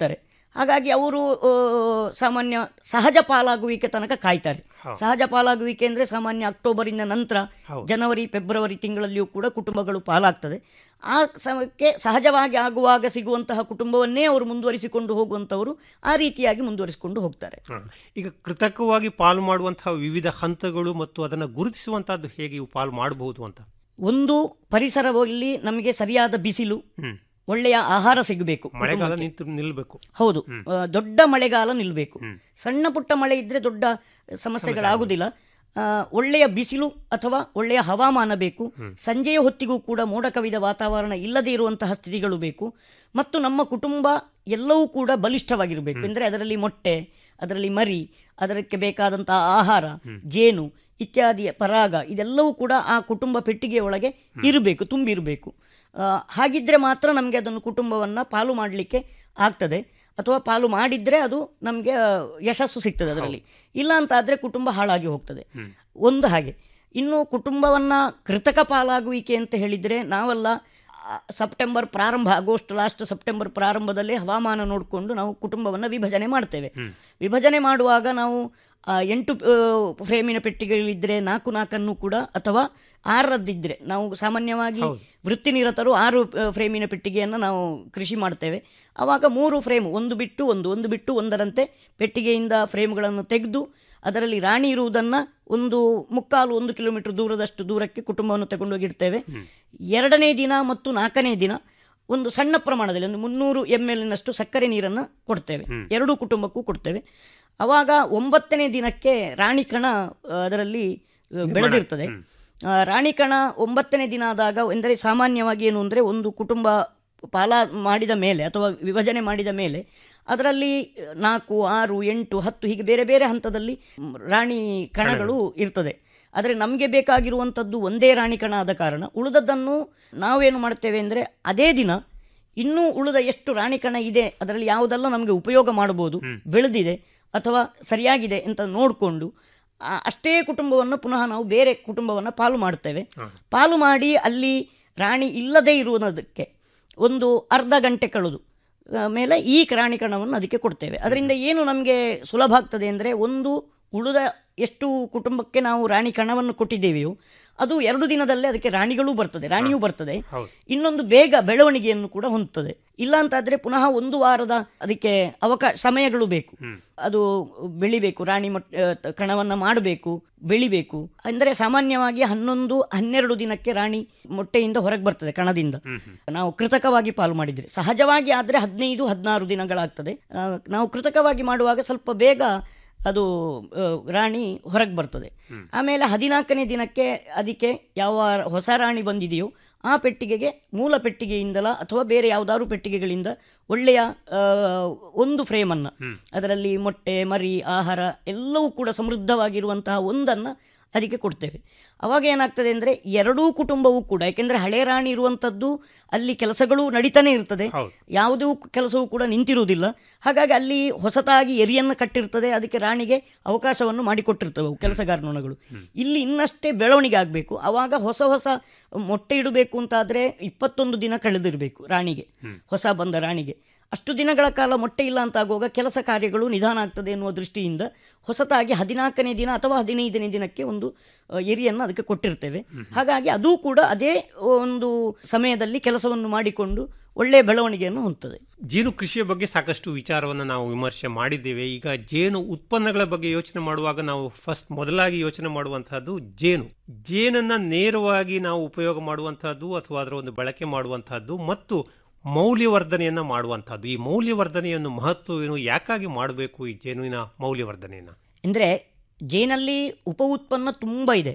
ಹಾಗಾಗಿ ಅವರು ಆ, ಸಾಮಾನ್ಯ ಸಹಜ ಪಾಲಾಗುವಿಕೆ ತನಕ ಕಾಯ್ತಾರೆ ಸಹಜ ಪಾಲಾಗುವಿಕೆ ಅಂದರೆ ಸಾಮಾನ್ಯ ಅಕ್ಟೋಬರಿಂದ ನಂತರ ಜನವರಿ ಫೆಬ್ರವರಿ ತಿಂಗಳಲ್ಲಿಯೂ ಕೂಡ ಕುಟುಂಬಗಳು ಪಾಲಾಗ್ತದೆ ಆ ಸಮಯಕ್ಕೆ ಸಹಜವಾಗಿ ಆಗುವಾಗ ಸಿಗುವಂತಹ ಕುಟುಂಬವನ್ನೇ ಅವರು ಮುಂದುವರಿಸಿಕೊಂಡು ಹೋಗುವಂಥವರು ಆ ರೀತಿಯಾಗಿ ಮುಂದುವರಿಸಿಕೊಂಡು ಹೋಗ್ತಾರೆ ಹ. ಈಗ ಕೃತಕವಾಗಿ ಪಾಲು ಮಾಡುವಂತಹ ವಿವಿಧ ಹಂತಗಳು ಮತ್ತು ಅದನ್ನು ಗುರುತಿಸುವಂತಹದ್ದು ಹೇಗೆ ಇವು ಪಾಲು ಮಾಡಬಹುದು ಅಂತ ಒಂದು ಪರಿಸರದಲ್ಲಿ ನಮಗೆ ಸರಿಯಾದ ಬಿಸಿಲು ಹ್ಮ್. ಒಳ್ಳೆಯ ಆಹಾರ ಸಿಗಬೇಕು ಮಳೆಗಾಲ ಕುಟುಂಬಕ್ಕೆ. ನಿಂತು ನಿಲ್ಬೇಕು ಹೌದು ಆ, ದೊಡ್ಡ ಮಳೆಗಾಲ ನಿಲ್ಲಬೇಕು ಸಣ್ಣ ಪುಟ್ಟ ಮಳೆ ಇದ್ರೆ ದೊಡ್ಡ ಸಮಸ್ಯೆಗಳಾಗುವುದಿಲ್ಲ ಆ, ಒಳ್ಳೆಯ ಬಿಸಿಲು ಅಥವಾ ಒಳ್ಳೆಯ ಹವಾಮಾನ ಬೇಕು ಸಂಜೆಯ ಹೊತ್ತಿಗೂ ಕೂಡ ಮೋಡ ಕವಿದ ವಾತಾವರಣ ಇಲ್ಲದೇ ಇರುವಂತಹ ಸ್ಥಿತಿಗಳು ಬೇಕು ಮತ್ತು ನಮ್ಮ ಕುಟುಂಬ ಎಲ್ಲವೂ ಕೂಡ ಬಲಿಷ್ಠವಾಗಿರಬೇಕು ಅಂದರೆ ಅದರಲ್ಲಿ ಮೊಟ್ಟೆ ಅದರಲ್ಲಿ ಮರಿ ಅದಕ್ಕೆ ಬೇಕಾದಂತಹ ಆಹಾರ ಜೇನು ಇತ್ಯಾದಿ ಪರಾಗ ಇದೆಲ್ಲವೂ ಕೂಡ ಆ ಕುಟುಂಬ ಪೆಟ್ಟಿಗೆಯ ಒಳಗೆ ಇರಬೇಕು ತುಂಬಿರಬೇಕು ಆ, ಹಾಗಿದ್ರೆ ಮಾತ್ರ ನಮಗೆ ಅದನ್ನು ಕುಟುಂಬವನ್ನು ಪಾಲು ಮಾಡಲಿಕ್ಕೆ ಆಗ್ತದೆ ಅಥವಾ ಪಾಲು ಮಾಡಿದರೆ ಅದು ನಮಗೆ ಯಶಸ್ಸು ಸಿಗ್ತದೆ ಅದರಲ್ಲಿ ಇಲ್ಲ ಅಂತ ಆದರೆ ಕುಟುಂಬ ಹಾಳಾಗಿ ಹೋಗ್ತದೆ ಒಂದು ಹಾಗೆ ಇನ್ನು ಕುಟುಂಬವನ್ನು ಕೃತಕ ಪಾಲಾಗುವಿಕೆ ಅಂತ ಹೇಳಿದರೆ ನಾವೆಲ್ಲ ಆ, ಸೆಪ್ಟೆಂಬರ್ ಪ್ರಾರಂಭ ಆಗಸ್ಟ್ ಲಾಸ್ಟ್ ಸೆಪ್ಟೆಂಬರ್ ಪ್ರಾರಂಭದಲ್ಲಿ ಹವಾಮಾನ ನೋಡಿಕೊಂಡು ನಾವು ಕುಟುಂಬವನ್ನು ವಿಭಜನೆ ಮಾಡ್ತೇವೆ ವಿಭಜನೆ ಮಾಡುವಾಗ ನಾವು ಆ, ಎಂಟು ಆ, ಫ್ರೇಮಿನ ಪೆಟ್ಟಿಗೆಗಳಿದ್ದರೆ ನಾಲ್ಕು ನಾಲ್ಕನ್ನು ಕೂಡ ಅಥವಾ ಆರರದ್ದಿದ್ದರೆ ನಾವು ಸಾಮಾನ್ಯವಾಗಿ ವೃತ್ತಿನಿರತರು ಆರು ಆ, ಫ್ರೇಮಿನ ಪೆಟ್ಟಿಗೆಯನ್ನು ನಾವು ಕೃಷಿ ಮಾಡ್ತೇವೆ ಆವಾಗ ಮೂರು ಫ್ರೇಮ್ ಒಂದು ಬಿಟ್ಟು ಒಂದು ಒಂದು ಬಿಟ್ಟು ಒಂದರಂತೆ ಪೆಟ್ಟಿಗೆಯಿಂದ ಫ್ರೇಮ್ಗಳನ್ನು ತೆಗೆದು ಅದರಲ್ಲಿ ರಾಣಿ ಇರುವುದನ್ನು ಒಂದು ಮುಕ್ಕಾಲು ಒಂದು ಕಿಲೋಮೀಟರ್ ದೂರದಷ್ಟು ದೂರಕ್ಕೆ ಕುಟುಂಬವನ್ನು ತಗೊಂಡೋಗಿಡ್ತೇವೆ ಎರಡನೇ ದಿನ ಮತ್ತು ನಾಲ್ಕನೇ ದಿನ ಒಂದು ಸಣ್ಣ ಪ್ರಮಾಣದಲ್ಲಿ ಒಂದು ಮುನ್ನೂರು ಎಮ್ ಎಲ್ನಷ್ಟು ಸಕ್ಕರೆ ನೀರನ್ನು ಕೊಡ್ತೇವೆ ಎರಡೂ ಕುಟುಂಬಕ್ಕೂ ಕೊಡ್ತೇವೆ ಆವಾಗ ಒಂಬತ್ತನೇ ದಿನಕ್ಕೆ ರಾಣಿ ಕಣ ಆ, ಅದರಲ್ಲಿ ಆ, ಬೆಳೆದಿರ್ತದೆ ಆ, ರಾಣಿ ಕಣ ಒಂಬತ್ತನೇ ದಿನ ಆದಾಗ ಎಂದರೆ ಸಾಮಾನ್ಯವಾಗಿ ಏನು ಅಂದರೆ ಒಂದು ಕುಟುಂಬ ಪಾಲ ಮಾಡಿದ ಮೇಲೆ ಅಥವಾ ವಿಭಜನೆ ಮಾಡಿದ ಮೇಲೆ ಅದರಲ್ಲಿ ನಾಲ್ಕು ಆರು ಎಂಟು ಹತ್ತು ಹೀಗೆ ಬೇರೆ ಬೇರೆ ಹಂತದಲ್ಲಿ ಮ್, ರಾಣಿ ಕಣಗಳು ಇರ್ತದೆ ಆದರೆ ನಮಗೆ ಬೇಕಾಗಿರುವಂಥದ್ದು ಒಂದೇ ರಾಣಿ ಕಣ ಆದ ಕಾರಣ ಉಳಿದದ್ದನ್ನು ನಾವೇನು ಮಾಡ್ತೇವೆ ಅಂದರೆ ಅದೇ ದಿನ ಇನ್ನೂ ಉಳಿದ ಎಷ್ಟು ರಾಣಿ ಕಣ ಇದೆ ಅದರಲ್ಲಿ ಯಾವುದೆಲ್ಲ ನಮಗೆ ಉಪಯೋಗ ಮಾಡಬಹುದು ಬೆಳೆದಿದೆ ಅಥವಾ ಸರಿಯಾಗಿದೆ ಅಂತ ನೋಡಿಕೊಂಡು ಅಷ್ಟೇ ಕುಟುಂಬವನ್ನು ಪುನಃ ನಾವು ಬೇರೆ ಕುಟುಂಬವನ್ನು ಪಾಲು ಮಾಡ್ತೇವೆ ಪಾಲು ಮಾಡಿ ಅಲ್ಲಿ ರಾಣಿ ಇಲ್ಲದೇ ಇರುವುದಕ್ಕೆ ಒಂದು ಅರ್ಧ ಗಂಟೆ ಕಳೆದು ಆ, ಮೇಲೆ ಈ ರಾಣಿ ಕಣವನ್ನು ಅದಕ್ಕೆ ಕೊಡ್ತೇವೆ ಅದರಿಂದ ಏನು ನಮಗೆ ಸುಲಭ ಆಗ್ತದೆ ಅಂದರೆ ಒಂದು ಉಳಿದ ಎಷ್ಟು ಕುಟುಂಬಕ್ಕೆ ನಾವು ರಾಣಿ ಕಣವನ್ನು ಕೊಟ್ಟಿದ್ದೇವೆಯೋ ಅದು ಎರಡು ದಿನದಲ್ಲೇ ಅದಕ್ಕೆ ರಾಣಿಗಳೂ ಬರ್ತದೆ ರಾಣಿಯೂ ಬರ್ತದೆ ಇನ್ನೊಂದು ಬೇಗ ಬೆಳವಣಿಗೆಯನ್ನು ಕೂಡ ಹೊಂದುತ್ತದೆ ಇಲ್ಲ ಅಂತಾದರೆ ಪುನಃ ಒಂದು ವಾರದ ಅದಕ್ಕೆ ಅವಕಾಶ ಸಮಯಗಳು ಬೇಕು ಅದು ಬೆಳಿಬೇಕು ರಾಣಿ ಮೊಟ್ಟೆ ಆ, ಕಣವನ್ನು ಮಾಡಬೇಕು ಬೆಳಿಬೇಕು ಅಂದರೆ ಸಾಮಾನ್ಯವಾಗಿ ಹನ್ನೊಂದು ಹನ್ನೆರಡು ದಿನಕ್ಕೆ ರಾಣಿ ಮೊಟ್ಟೆಯಿಂದ ಹೊರಗೆ ಬರ್ತದೆ ಕಣದಿಂದ ನಾವು ಕೃತಕವಾಗಿ ಪಾಲು ಮಾಡಿದರೆ ಸಹಜವಾಗಿ ಆದರೆ ಹದಿನೈದು ಹದಿನಾರು ದಿನಗಳಾಗ್ತದೆ ಆ, ನಾವು ಕೃತಕವಾಗಿ ಮಾಡುವಾಗ ಸ್ವಲ್ಪ ಬೇಗ ಅದು ಆ, ರಾಣಿ ಹೊರಗೆ ಬರ್ತದೆ ಆಮೇಲೆ ಹದಿನಾಲ್ಕನೇ ದಿನಕ್ಕೆ ಅದಕ್ಕೆ ಯಾವ ಹೊಸ ರಾಣಿ ಬಂದಿದೆಯೋ ಆ ಪೆಟ್ಟಿಗೆಗೆ ಮೂಲ ಪೆಟ್ಟಿಗೆಯಿಂದಲ ಅಥವಾ ಬೇರೆ ಯಾವುದಾದ್ರು ಪೆಟ್ಟಿಗೆಗಳಿಂದ ಒಳ್ಳೆಯ ಆ, ಒಂದು ಫ್ರೇಮನ್ನು ಅದರಲ್ಲಿ ಮೊಟ್ಟೆ ಮರಿ ಆಹಾರ ಎಲ್ಲವೂ ಕೂಡ ಸಮೃದ್ಧವಾಗಿರುವಂತಹ ಒಂದನ್ನು ಅದಕ್ಕೆ ಕೊಡ್ತೇವೆ ಅವಾಗ ಏನಾಗ್ತದೆ ಅಂದರೆ ಎರಡೂ ಕುಟುಂಬವೂ ಕೂಡ ಯಾಕೆಂದರೆ ಹಳೆ ರಾಣಿ ಇರುವಂಥದ್ದು ಅಲ್ಲಿ ಕೆಲಸಗಳು ನಡೀತಾನೆ ಇರ್ತದೆ ಯಾವುದೂ ಕೆಲಸವೂ ಕೂಡ ನಿಂತಿರುವುದಿಲ್ಲ ಹಾಗಾಗಿ ಅಲ್ಲಿ ಹೊಸತಾಗಿ ಎರಿಯನ್ನು ಕಟ್ಟಿರ್ತದೆ ಅದಕ್ಕೆ ರಾಣಿಗೆ ಅವಕಾಶವನ್ನು ಮಾಡಿಕೊಟ್ಟಿರ್ತವೆ ಅವು ಕೆಲಸಗಾರ ನೊಣಗಳು ಇಲ್ಲಿ ಇನ್ನಷ್ಟೇ ಬೆಳವಣಿಗೆ ಆಗಬೇಕು ಆವಾಗ ಹೊಸ ಹೊಸ ಮೊಟ್ಟೆ ಇಡಬೇಕು ಅಂತಾದರೆ ಇಪ್ಪತ್ತೊಂದು ದಿನ ಕಳೆದಿರಬೇಕು ರಾಣಿಗೆ ಹೊಸ ಬಂದ ರಾಣಿಗೆ ಅಷ್ಟು ದಿನಗಳ ಕಾಲ ಮೊಟ್ಟೆ ಇಲ್ಲ ಅಂತ ಆಗುವಾಗ ಕೆಲಸ ಕಾರ್ಯಗಳು ನಿಧಾನ ಆಗ್ತದೆ ಎನ್ನುವ ದೃಷ್ಟಿಯಿಂದ ಹೊಸತಾಗಿ ಹದಿನಾಲ್ಕನೇ ದಿನ ಅಥವಾ ಹದಿನೈದನೇ ದಿನಕ್ಕೆ ಒಂದು ಅ, ಎರಿಯನ್ನು ಅದಕ್ಕೆ ಕೊಟ್ಟಿರ್ತೇವೆ ಹಾಗಾಗಿ ಅದು ಕೂಡ ಅದೇ ಒಂದು ಸಮಯದಲ್ಲಿ ಕೆಲಸವನ್ನು ಮಾಡಿಕೊಂಡು ಒಳ್ಳೆಯ ಬೆಳವಣಿಗೆಯನ್ನು ಹೊಂದುತ್ತದೆ ಜೇನು ಕೃಷಿಯ ಬಗ್ಗೆ ಸಾಕಷ್ಟು ವಿಚಾರವನ್ನು ನಾವು ವಿಮರ್ಶೆ ಮಾಡಿದ್ದೇವೆ ಈಗ ಜೇನು ಉತ್ಪನ್ನಗಳ ಬಗ್ಗೆ ಯೋಚನೆ ಮಾಡುವಾಗ ನಾವು ಫಸ್ಟ್ ಮೊದಲಾಗಿ ಯೋಚನೆ ಮಾಡುವಂತಹದ್ದು ಜೇನು ಜೇನನ್ನ ನೇರವಾಗಿ ನಾವು ಉಪಯೋಗ ಮಾಡುವಂತಹದ್ದು ಅಥವಾ ಅದರ ಒಂದು ಬಳಕೆ ಮಾಡುವಂತಹದ್ದು ಮತ್ತು ಮೌಲ್ಯವರ್ಧನೆಯನ್ನ ಮಾಡುವಂತಹದ್ದು ಈ ಮೌಲ್ಯವರ್ಧನೆಯನ್ನು ಮಹತ್ವ ಏನು ಯಾಕಾಗಿ ಮಾಡಬೇಕು ಈ ಜೇನುವಿನ ಮೌಲ್ಯವರ್ಧನೆಯನ್ನ ಅಂದರೆ ಜೇನಲ್ಲಿ ಉಪ ಉತ್ಪನ್ನ ತುಂಬ ಇದೆ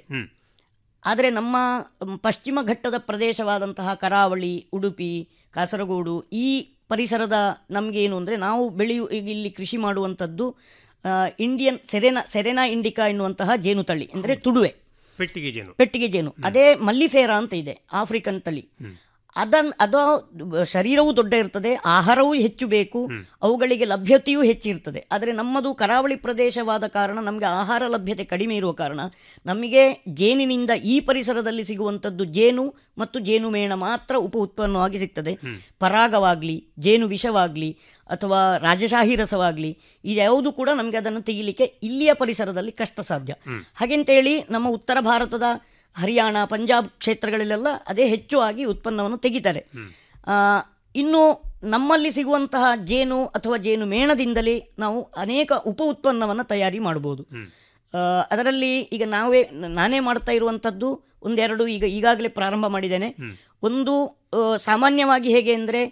ಆದರೆ ನಮ್ಮ ಮ್, ಪಶ್ಚಿಮ ಘಟ್ಟದ ಪ್ರದೇಶವಾದಂತಹ ಕರಾವಳಿ ಉಡುಪಿ ಕಾಸರಗೋಡು ಈ ಪರಿಸರದ ನಮಗೇನು ಅಂದರೆ ನಾವು ಬೆಳೆಯು ಈಗ ಇಲ್ಲಿ ಕೃಷಿ ಮಾಡುವಂಥದ್ದು ಆ, ಇಂಡಿಯನ್ ಸೆರೆನಾ ಸೆರೆನಾ ಇಂಡಿಕಾ ಎನ್ನುವಂತಹ ಜೇನು ತಳಿ ಅಂದರೆ ತುಡುವೆ ಪೆಟ್ಟಿಗೆ ಜೇನು ಪೆಟ್ಟಿಗೆ ಜೇನು ಅದೇ ಮಲ್ಲಿಫೇರಾ ಅಂತ ಇದೆ ಆಫ್ರಿಕನ್ ತಳಿ ಅದನ್ ಅದು ಶರೀರವೂ ದೊಡ್ಡ ಇರ್ತದೆ ಆಹಾರವೂ ಹೆಚ್ಚು ಬೇಕು ಅವುಗಳಿಗೆ ಲಭ್ಯತೆಯೂ ಹೆಚ್ಚಿರ್ತದೆ ಆದರೆ ನಮ್ಮದು ಕರಾವಳಿ ಪ್ರದೇಶವಾದ ಕಾರಣ ನಮಗೆ ಆಹಾರ ಲಭ್ಯತೆ ಕಡಿಮೆ ಇರುವ ಕಾರಣ ನಮಗೆ ಜೇನಿನಿಂದ ಈ ಪರಿಸರದಲ್ಲಿ ಸಿಗುವಂಥದ್ದು ಜೇನು ಮತ್ತು ಜೇನುಮೇಣ ಮಾತ್ರ ಉಪ ಉತ್ಪನ್ನವಾಗಿ ಸಿಗ್ತದೆ ಪರಾಗವಾಗಲಿ ಜೇನು ವಿಷವಾಗಲಿ ಅಥವಾ ರಾಜಶಾಹಿ ರಸವಾಗಲಿ ಇದ್ಯಾವುದು ಕೂಡ ನಮಗೆ ಅದನ್ನು ತೆಗಿಲಿಕ್ಕೆ ಇಲ್ಲಿಯ ಪರಿಸರದಲ್ಲಿ ಕಷ್ಟ ಸಾಧ್ಯ ಹಾಗೆಂತೇಳಿ ನಮ್ಮ ಉತ್ತರ ಭಾರತದ ಹರಿಯಾಣ ಪಂಜಾಬ್ ಕ್ಷೇತ್ರಗಳಲ್ಲೆಲ್ಲ ಅದೇ ಹೆಚ್ಚು ಆಗಿ ಉತ್ಪನ್ನವನ್ನು ತೆಗಿತಾರೆ ಆ, ಇನ್ನು ನಮ್ಮಲ್ಲಿ ಸಿಗುವಂತಹ ಜೇನು ಅಥವಾ ಜೇನು ಮೇಣದಿಂದಲೇ ನಾವು ಅನೇಕ ಉಪ ಉತ್ಪನ್ನವನ್ನು ತಯಾರಿ ಮಾಡ್ಬೋದು ಆ, ಅದರಲ್ಲಿ ಈಗ ನಾವೇ ನಾನೇ ಮಾಡ್ತಾ ಇರುವಂಥದ್ದು ಒಂದೆರಡು ಈಗ ಈಗಾಗಲೇ ಪ್ರಾರಂಭ ಮಾಡಿದ್ದೇನೆ ಒಂದು ಆ, ಸಾಮಾನ್ಯವಾಗಿ ಹೇಗೆ ಅಂದರೆ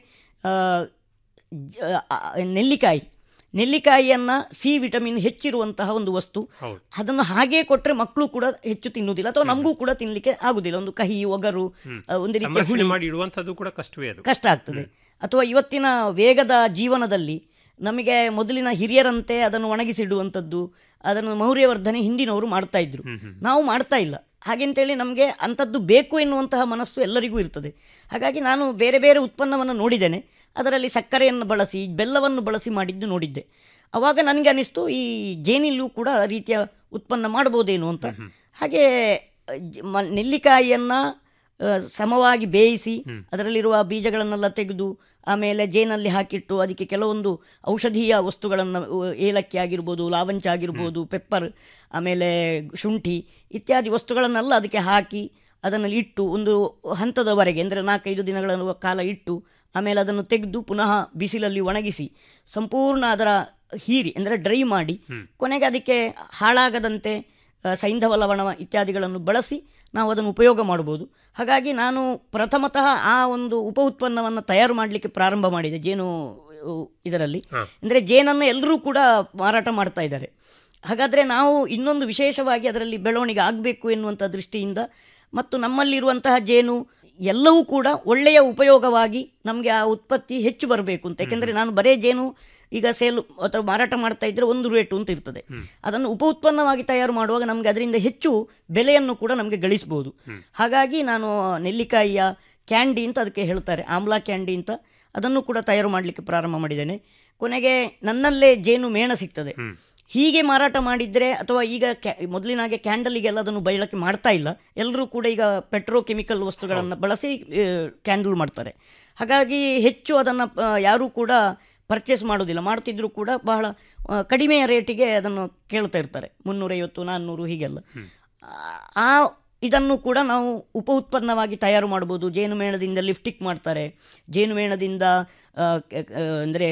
ನೆಲ್ಲಿಕಾಯಿ ನೆಲ್ಲಿಕಾಯಿಯನ್ನು ಸಿ ವಿಟಮಿನ್ ಹೆಚ್ಚಿರುವಂತಹ ಒಂದು ವಸ್ತು ಅದನ್ನು ಹಾಗೇ ಕೊಟ್ಟರೆ ಮಕ್ಕಳು ಕೂಡ ಹೆಚ್ಚು ತಿನ್ನುವುದಿಲ್ಲ ಅಥವಾ ನಮಗೂ ಕೂಡ ತಿನ್ನಲಿಕ್ಕೆ ಆಗುದಿಲ್ಲ ಒಂದು ಕಹಿ ಒಗರು ಆ, ಒಂದು ರೀತಿಯ ಸಂರಕ್ಷಣೆ ಹುಳಿ ಮಾಡಿ ಇಡುವಂಥದ್ದು ಕೂಡ ಕಷ್ಟವೇ ಅದು ಕಷ್ಟ ಆಗ್ತದೆ ಅಥವಾ ಇವತ್ತಿನ ವೇಗದ ಜೀವನದಲ್ಲಿ ನಮಗೆ ಮೊದಲಿನ ಹಿರಿಯರಂತೆ ಅದನ್ನು ಒಣಗಿಸಿಡುವಂಥದ್ದು ಅದನ್ನು ಮೌರ್ಯವರ್ಧನೆ ಹಿಂದಿನವರು ಮಾಡ್ತಾ ಇದ್ರು ನಾವು ಮಾಡ್ತಾ ಇಲ್ಲ ಹಾಗೆಂತೇಳಿ ನಮಗೆ ಅಂಥದ್ದು ಬೇಕು ಎನ್ನುವಂತಹ ಮನಸ್ಸು ಎಲ್ಲರಿಗೂ ಇರ್ತದೆ ಹಾಗಾಗಿ ನಾನು ಬೇರೆ ಬೇರೆ ಉತ್ಪನ್ನವನ್ನು ನೋಡಿದ್ದೇನೆ ಅದರಲ್ಲಿ ಸಕ್ಕರೆಯನ್ನು ಬಳಸಿ ಬೆಲ್ಲವನ್ನು ಬಳಸಿ ಮಾಡಿದ್ದು ನೋಡಿದ್ದೆ ಆವಾಗ ನನಗೆ ಅನಿಸ್ತು ಈ ಜೇನಿಲ್ಲೂ ಕೂಡ ಆ ರೀತಿಯ ಉತ್ಪನ್ನ ಮಾಡ್ಬೋದೇನು ಅಂತ ಹಾಗೆ ಜ- ಮ- ನೆಲ್ಲಿಕಾಯಿಯನ್ನು ಆ, ಸಮವಾಗಿ ಬೇಯಿಸಿ ಅದರಲ್ಲಿರುವ ಬೀಜಗಳನ್ನೆಲ್ಲ ತೆಗೆದು ಆಮೇಲೆ ಜೇನಲ್ಲಿ ಹಾಕಿಟ್ಟು ಅದಕ್ಕೆ ಕೆಲವೊಂದು ಔಷಧೀಯ ವಸ್ತುಗಳನ್ನು ಉ- ಏಲಕ್ಕಿ ಆಗಿರ್ಬೋದು ಲಾವಂಚ ಆಗಿರ್ಬೋದು ಪೆಪ್ಪರ್ ಆಮೇಲೆ ಶುಂಠಿ ಇತ್ಯಾದಿ ವಸ್ತುಗಳನ್ನೆಲ್ಲ ಅದಕ್ಕೆ ಹಾಕಿ ಅದನ್ನು ಇಟ್ಟು ಒಂದು ಹಂತದವರೆಗೆ ಅಂದರೆ ನಾಲ್ಕೈದು ದಿನಗಳ ಕಾಲ ಇಟ್ಟು ಆಮೇಲೆ ಅದನ್ನು ತೆಗೆದು ಪುನಃ ಬಿಸಿಲಲ್ಲಿ ಒಣಗಿಸಿ ಸಂಪೂರ್ಣ ಅದರ ಹೀರಿ ಅಂದರೆ ಡ್ರೈ ಮಾಡಿ ಕೊನೆಗೆ ಅದಕ್ಕೆ ಹಾಳಾಗದಂತೆ ಆ, ಸೈಂಧವ ಲವಣ ಇತ್ಯಾದಿಗಳನ್ನು ಬಳಸಿ ನಾವು ಅದನ್ನು ಉಪಯೋಗ ಮಾಡ್ಬೋದು ಹಾಗಾಗಿ ನಾನು ಪ್ರಥಮತಃ ಆ ಒಂದು ಉಪ ಉತ್ಪನ್ನವನ್ನು ತಯಾರು ಮಾಡಲಿಕ್ಕೆ ಪ್ರಾರಂಭ ಮಾಡಿದೆ ಜೇನು ಉ, ಇದರಲ್ಲಿ ಅಂದರೆ ಜೇನನ್ನು ಎಲ್ಲರೂ ಕೂಡ ಮಾರಾಟ ಮಾಡ್ತಾ ಇದ್ದಾರೆ ಹಾಗಾದರೆ ನಾವು ಇನ್ನೊಂದು ವಿಶೇಷವಾಗಿ ಅದರಲ್ಲಿ ಬೆಳವಣಿಗೆ ಆಗಬೇಕು ಎನ್ನುವಂಥ ದೃಷ್ಟಿಯಿಂದ ಮತ್ತು ನಮ್ಮಲ್ಲಿರುವಂತಹ ಜೇನು ಎಲ್ಲವೂ ಕೂಡ ಒಳ್ಳೆಯ ಉಪಯೋಗವಾಗಿ ನಮಗೆ ಆ ಉತ್ಪತ್ತಿ ಹೆಚ್ಚು ಬರಬೇಕು ಅಂತ ಯಾಕೆಂದರೆ ನಾನು ಬರೇ ಜೇನು ಈಗ ಸೇಲು ಅಥವಾ ಮಾರಾಟ ಮಾಡ್ತಾ ಇದ್ದರೆ ಒಂದು ರೇಟು ಅಂತ ಇರ್ತದೆ ಅದನ್ನು ಉಪ ಉತ್ಪನ್ನವಾಗಿ ತಯಾರು ಮಾಡುವಾಗ ನಮಗೆ ಅದರಿಂದ ಹೆಚ್ಚು ಬೆಲೆಯನ್ನು ಕೂಡ ನಮಗೆ ಗಳಿಸ್ಬೋದು ಹಾಗಾಗಿ ನಾನು ನೆಲ್ಲಿಕಾಯಿಯ ಕ್ಯಾಂಡಿ ಅಂತ ಅದಕ್ಕೆ ಹೇಳ್ತಾರೆ ಆಮ್ಲಾ ಕ್ಯಾಂಡಿ ಅಂತ ಅದನ್ನು ಕೂಡ ತಯಾರು ಮಾಡಲಿಕ್ಕೆ ಪ್ರಾರಂಭ ಮಾಡಿದ್ದೇನೆ ಕೊನೆಗೆ ನನ್ನಲ್ಲೇ ಜೇನು ಮೇಣ ಸಿಗ್ತದೆ ಹೀಗೆ ಮಾರಾಟ ಮಾಡಿದರೆ ಅಥವಾ ಈಗ ಕ್ಯಾ ಮೊದಲಿನಾಗೆ ಕ್ಯಾಂಡಲಿಗೆಲ್ಲ ಅದನ್ನು ಬಯಳಕ್ಕೆ ಮಾಡ್ತಾ ಇಲ್ಲ ಎಲ್ಲರೂ ಕೂಡ ಈಗ ಪೆಟ್ರೋಕೆಮಿಕಲ್ ವಸ್ತುಗಳನ್ನು ಬಳಸಿ ಕ್ಯಾಂಡಲ್ ಮಾಡ್ತಾರೆ ಹಾಗಾಗಿ ಹೆಚ್ಚು ಅದನ್ನು ಯಾರೂ ಕೂಡ ಪರ್ಚೇಸ್ ಮಾಡೋದಿಲ್ಲ ಮಾಡ್ತಿದ್ರು ಕೂಡ ಬಹಳ ಆ, ಕಡಿಮೆಯ ರೇಟಿಗೆ ಅದನ್ನು ಕೇಳ್ತಾ ಇರ್ತಾರೆ ಮುನ್ನೂರೈವತ್ತು ನಾನ್ನೂರು ಹೀಗೆಲ್ಲ ಆ ಇದನ್ನು ಕೂಡ ನಾವು ಉಪ ಉತ್ಪನ್ನವಾಗಿ ತಯಾರು ಮಾಡ್ಬೋದು ಜೇನುಮೇಣದಿಂದ ಲಿಫ್ಟಿಕ್ ಮಾಡ್ತಾರೆ ಜೇನುಮೇಣದಿಂದ ಅಂದರೆ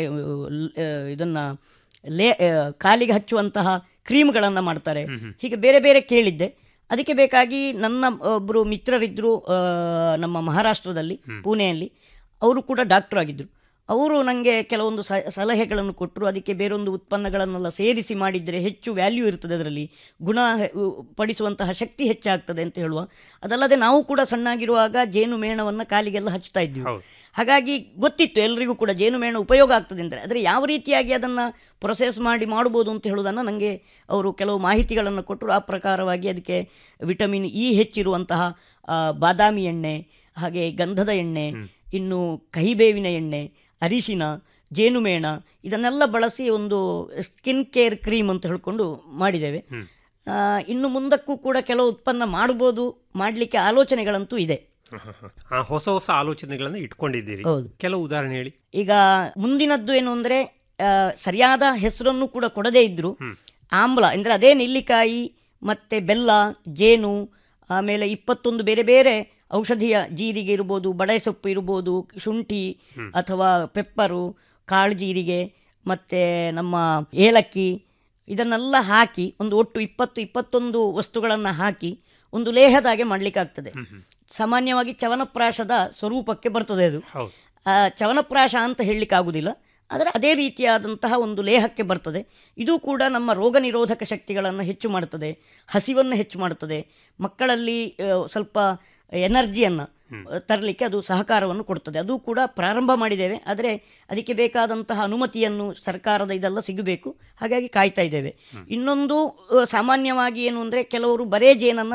ಇದನ್ನು ಲೇ ಆ, ಕಾಲಿಗೆ ಹಚ್ಚುವಂತಹ ಕ್ರೀಮ್ಗಳನ್ನು ಮಾಡ್ತಾರೆ ಹೀಗೆ ಬೇರೆ ಬೇರೆ ಕೇಳಿದ್ದೆ ಅದಕ್ಕೆ ಬೇಕಾಗಿ ನನ್ನ ಒಬ್ಬರು ಮಿತ್ರರಿದ್ದರು ಆ, ನಮ್ಮ ಮಹಾರಾಷ್ಟ್ರದಲ್ಲಿ ಪುಣೆಯಲ್ಲಿ ಅವರು ಕೂಡ ಡಾಕ್ಟರ್ ಆಗಿದ್ದರು ಅವರು ನನಗೆ ಕೆಲವೊಂದು ಸ ಸಲಹೆಗಳನ್ನು ಕೊಟ್ಟರು ಅದಕ್ಕೆ ಬೇರೊಂದು ಉತ್ಪನ್ನಗಳನ್ನೆಲ್ಲ ಸೇರಿಸಿ ಮಾಡಿದರೆ ಹೆಚ್ಚು ವ್ಯಾಲ್ಯೂ ಇರ್ತದೆ ಅದರಲ್ಲಿ ಗುಣ ಹೆ- ಉ- ಪಡಿಸುವಂತಹ ಶಕ್ತಿ ಹೆಚ್ಚಾಗ್ತದೆ ಅಂತ ಹೇಳುವ ಅದಲ್ಲದೆ ನಾವು ಕೂಡ ಸಣ್ಣಾಗಿರುವಾಗ ಜೇನು ಮೇಣವನ್ನು ಕಾಲಿಗೆಲ್ಲ ಹಚ್ತಾ ಇದ್ವಿ ಹಾಗಾಗಿ ಗೊತ್ತಿತ್ತು ಎಲ್ರಿಗೂ ಕೂಡ ಜೇನುಮೇಣ ಉಪಯೋಗ ಆಗ್ತದೆ ಅಂದರೆ ಆದರೆ ಯಾವ ರೀತಿಯಾಗಿ ಅದನ್ನು ಪ್ರೊಸೆಸ್ ಮಾಡಿ ಮಾಡ್ಬೋದು ಅಂತ ಹೇಳೋದನ್ನು ನನಗೆ ಅವರು ಕೆಲವು ಮಾಹಿತಿಗಳನ್ನು ಕೊಟ್ಟರು ಆ ಪ್ರಕಾರವಾಗಿ ಅದಕ್ಕೆ ವಿಟಮಿನ್ ಇ ಹೆಚ್ಚಿರುವಂತಹ ಆ, ಬಾದಾಮಿ ಎಣ್ಣೆ ಹಾಗೆ ಗಂಧದ ಎಣ್ಣೆ ಇನ್ನು ಕಹಿಬೇವಿನ ಎಣ್ಣೆ ಅರಿಶಿನ ಜೇನುಮೇಣ ಇದನ್ನೆಲ್ಲ ಬಳಸಿ ಒಂದು ಸ್ಕಿನ್ ಕೇರ್ ಕ್ರೀಮ್ ಅಂತ ಹೇಳ್ಕೊಂಡು ಮಾಡಿದ್ದೇವೆ ಆ, ಇನ್ನು ಮುಂದಕ್ಕೂ ಕೂಡ ಕೆಲವು ಉತ್ಪನ್ನ ಮಾಡ್ಬೋದು ಮಾಡಲಿಕ್ಕೆ ಆಲೋಚನೆಗಳಂತೂ ಇದೆ ಆ, ಹೊಸ ಹೊಸ ಆಲೋಚನೆಗಳನ್ನು ಇಟ್ಕೊಂಡಿದ್ದೀರಿ ಹೌದು. ಕೆಲವು ಉದಾಹರಣೆ ಹೇಳಿ ಈಗ ಮುಂದಿನದ್ದು ಏನು ಅಂದರೆ ಸರಿಯಾದ ಹೆಸರನ್ನು ಕೂಡ ಕೊಡದೇ ಇದ್ದರು ಆಮ್ಲ ಅಂದರೆ ಅದೇ ನೆಲ್ಲಿಕಾಯಿ ಮತ್ತು ಬೆಲ್ಲ ಜೇನು ಆಮೇಲೆ ಇಪ್ಪತ್ತೊಂದು ಬೇರೆ ಬೇರೆ ಔಷಧಿಯ ಜೀರಿಗೆ ಇರ್ಬೋದು ಬಡೆ ಸೊಪ್ಪು ಇರ್ಬೋದು ಶುಂಠಿ ಅಥವಾ ಪೆಪ್ಪರು ಕಾಳು ಜೀರಿಗೆ ಮತ್ತು ನಮ್ಮ ಏಲಕ್ಕಿ ಇದನ್ನೆಲ್ಲ ಹಾಕಿ ಒಂದು ಒಟ್ಟು ಇಪ್ಪತ್ತು ಇಪ್ಪತ್ತೊಂದು ವಸ್ತುಗಳನ್ನು ಹಾಕಿ ಒಂದು ಲೇಹದಾಗೆ ಮಾಡಲಿಕ್ಕಾಗ್ತದೆ ಸಾಮಾನ್ಯವಾಗಿ ಚವನಪ್ರಾಶದ ಸ್ವರೂಪಕ್ಕೆ ಬರ್ತದೆ ಅದು ಆ, ಚವನಪ್ರಾಶ ಅಂತ ಹೇಳಲಿಕ್ಕಾಗುವುದಿಲ್ಲ ಆದರೆ ಅದೇ ರೀತಿಯಾದಂತಹ ಒಂದು ಲೇಹಕ್ಕೆ ಬರ್ತದೆ ಇದು ಕೂಡ ನಮ್ಮ ರೋಗ ನಿರೋಧಕ ಶಕ್ತಿಗಳನ್ನು ಹೆಚ್ಚು ಮಾಡುತ್ತದೆ ಹಸಿವನ್ನು ಹೆಚ್ಚು ಮಾಡುತ್ತದೆ ಮಕ್ಕಳಲ್ಲಿ ಆ, ಸ್ವಲ್ಪ ಎನರ್ಜಿಯನ್ನು ತರಲಿಕ್ಕೆ ಅದು ಸಹಕಾರವನ್ನು ಕೊಡ್ತದೆ ಅದು ಕೂಡ ಪ್ರಾರಂಭ ಮಾಡಿದ್ದೇವೆ ಆದರೆ ಅದಕ್ಕೆ ಬೇಕಾದಂತಹ ಅನುಮತಿಯನ್ನು ಸರ್ಕಾರದ ಇದೆಲ್ಲ ಸಿಗಬೇಕು ಹಾಗಾಗಿ ಕಾಯ್ತಾ ಇದ್ದೇವೆ ಇನ್ನೊಂದು ಆ, ಸಾಮಾನ್ಯವಾಗಿ ಏನು ಅಂದರೆ ಕೆಲವರು ಬರೇ ಜೇನನ್ನು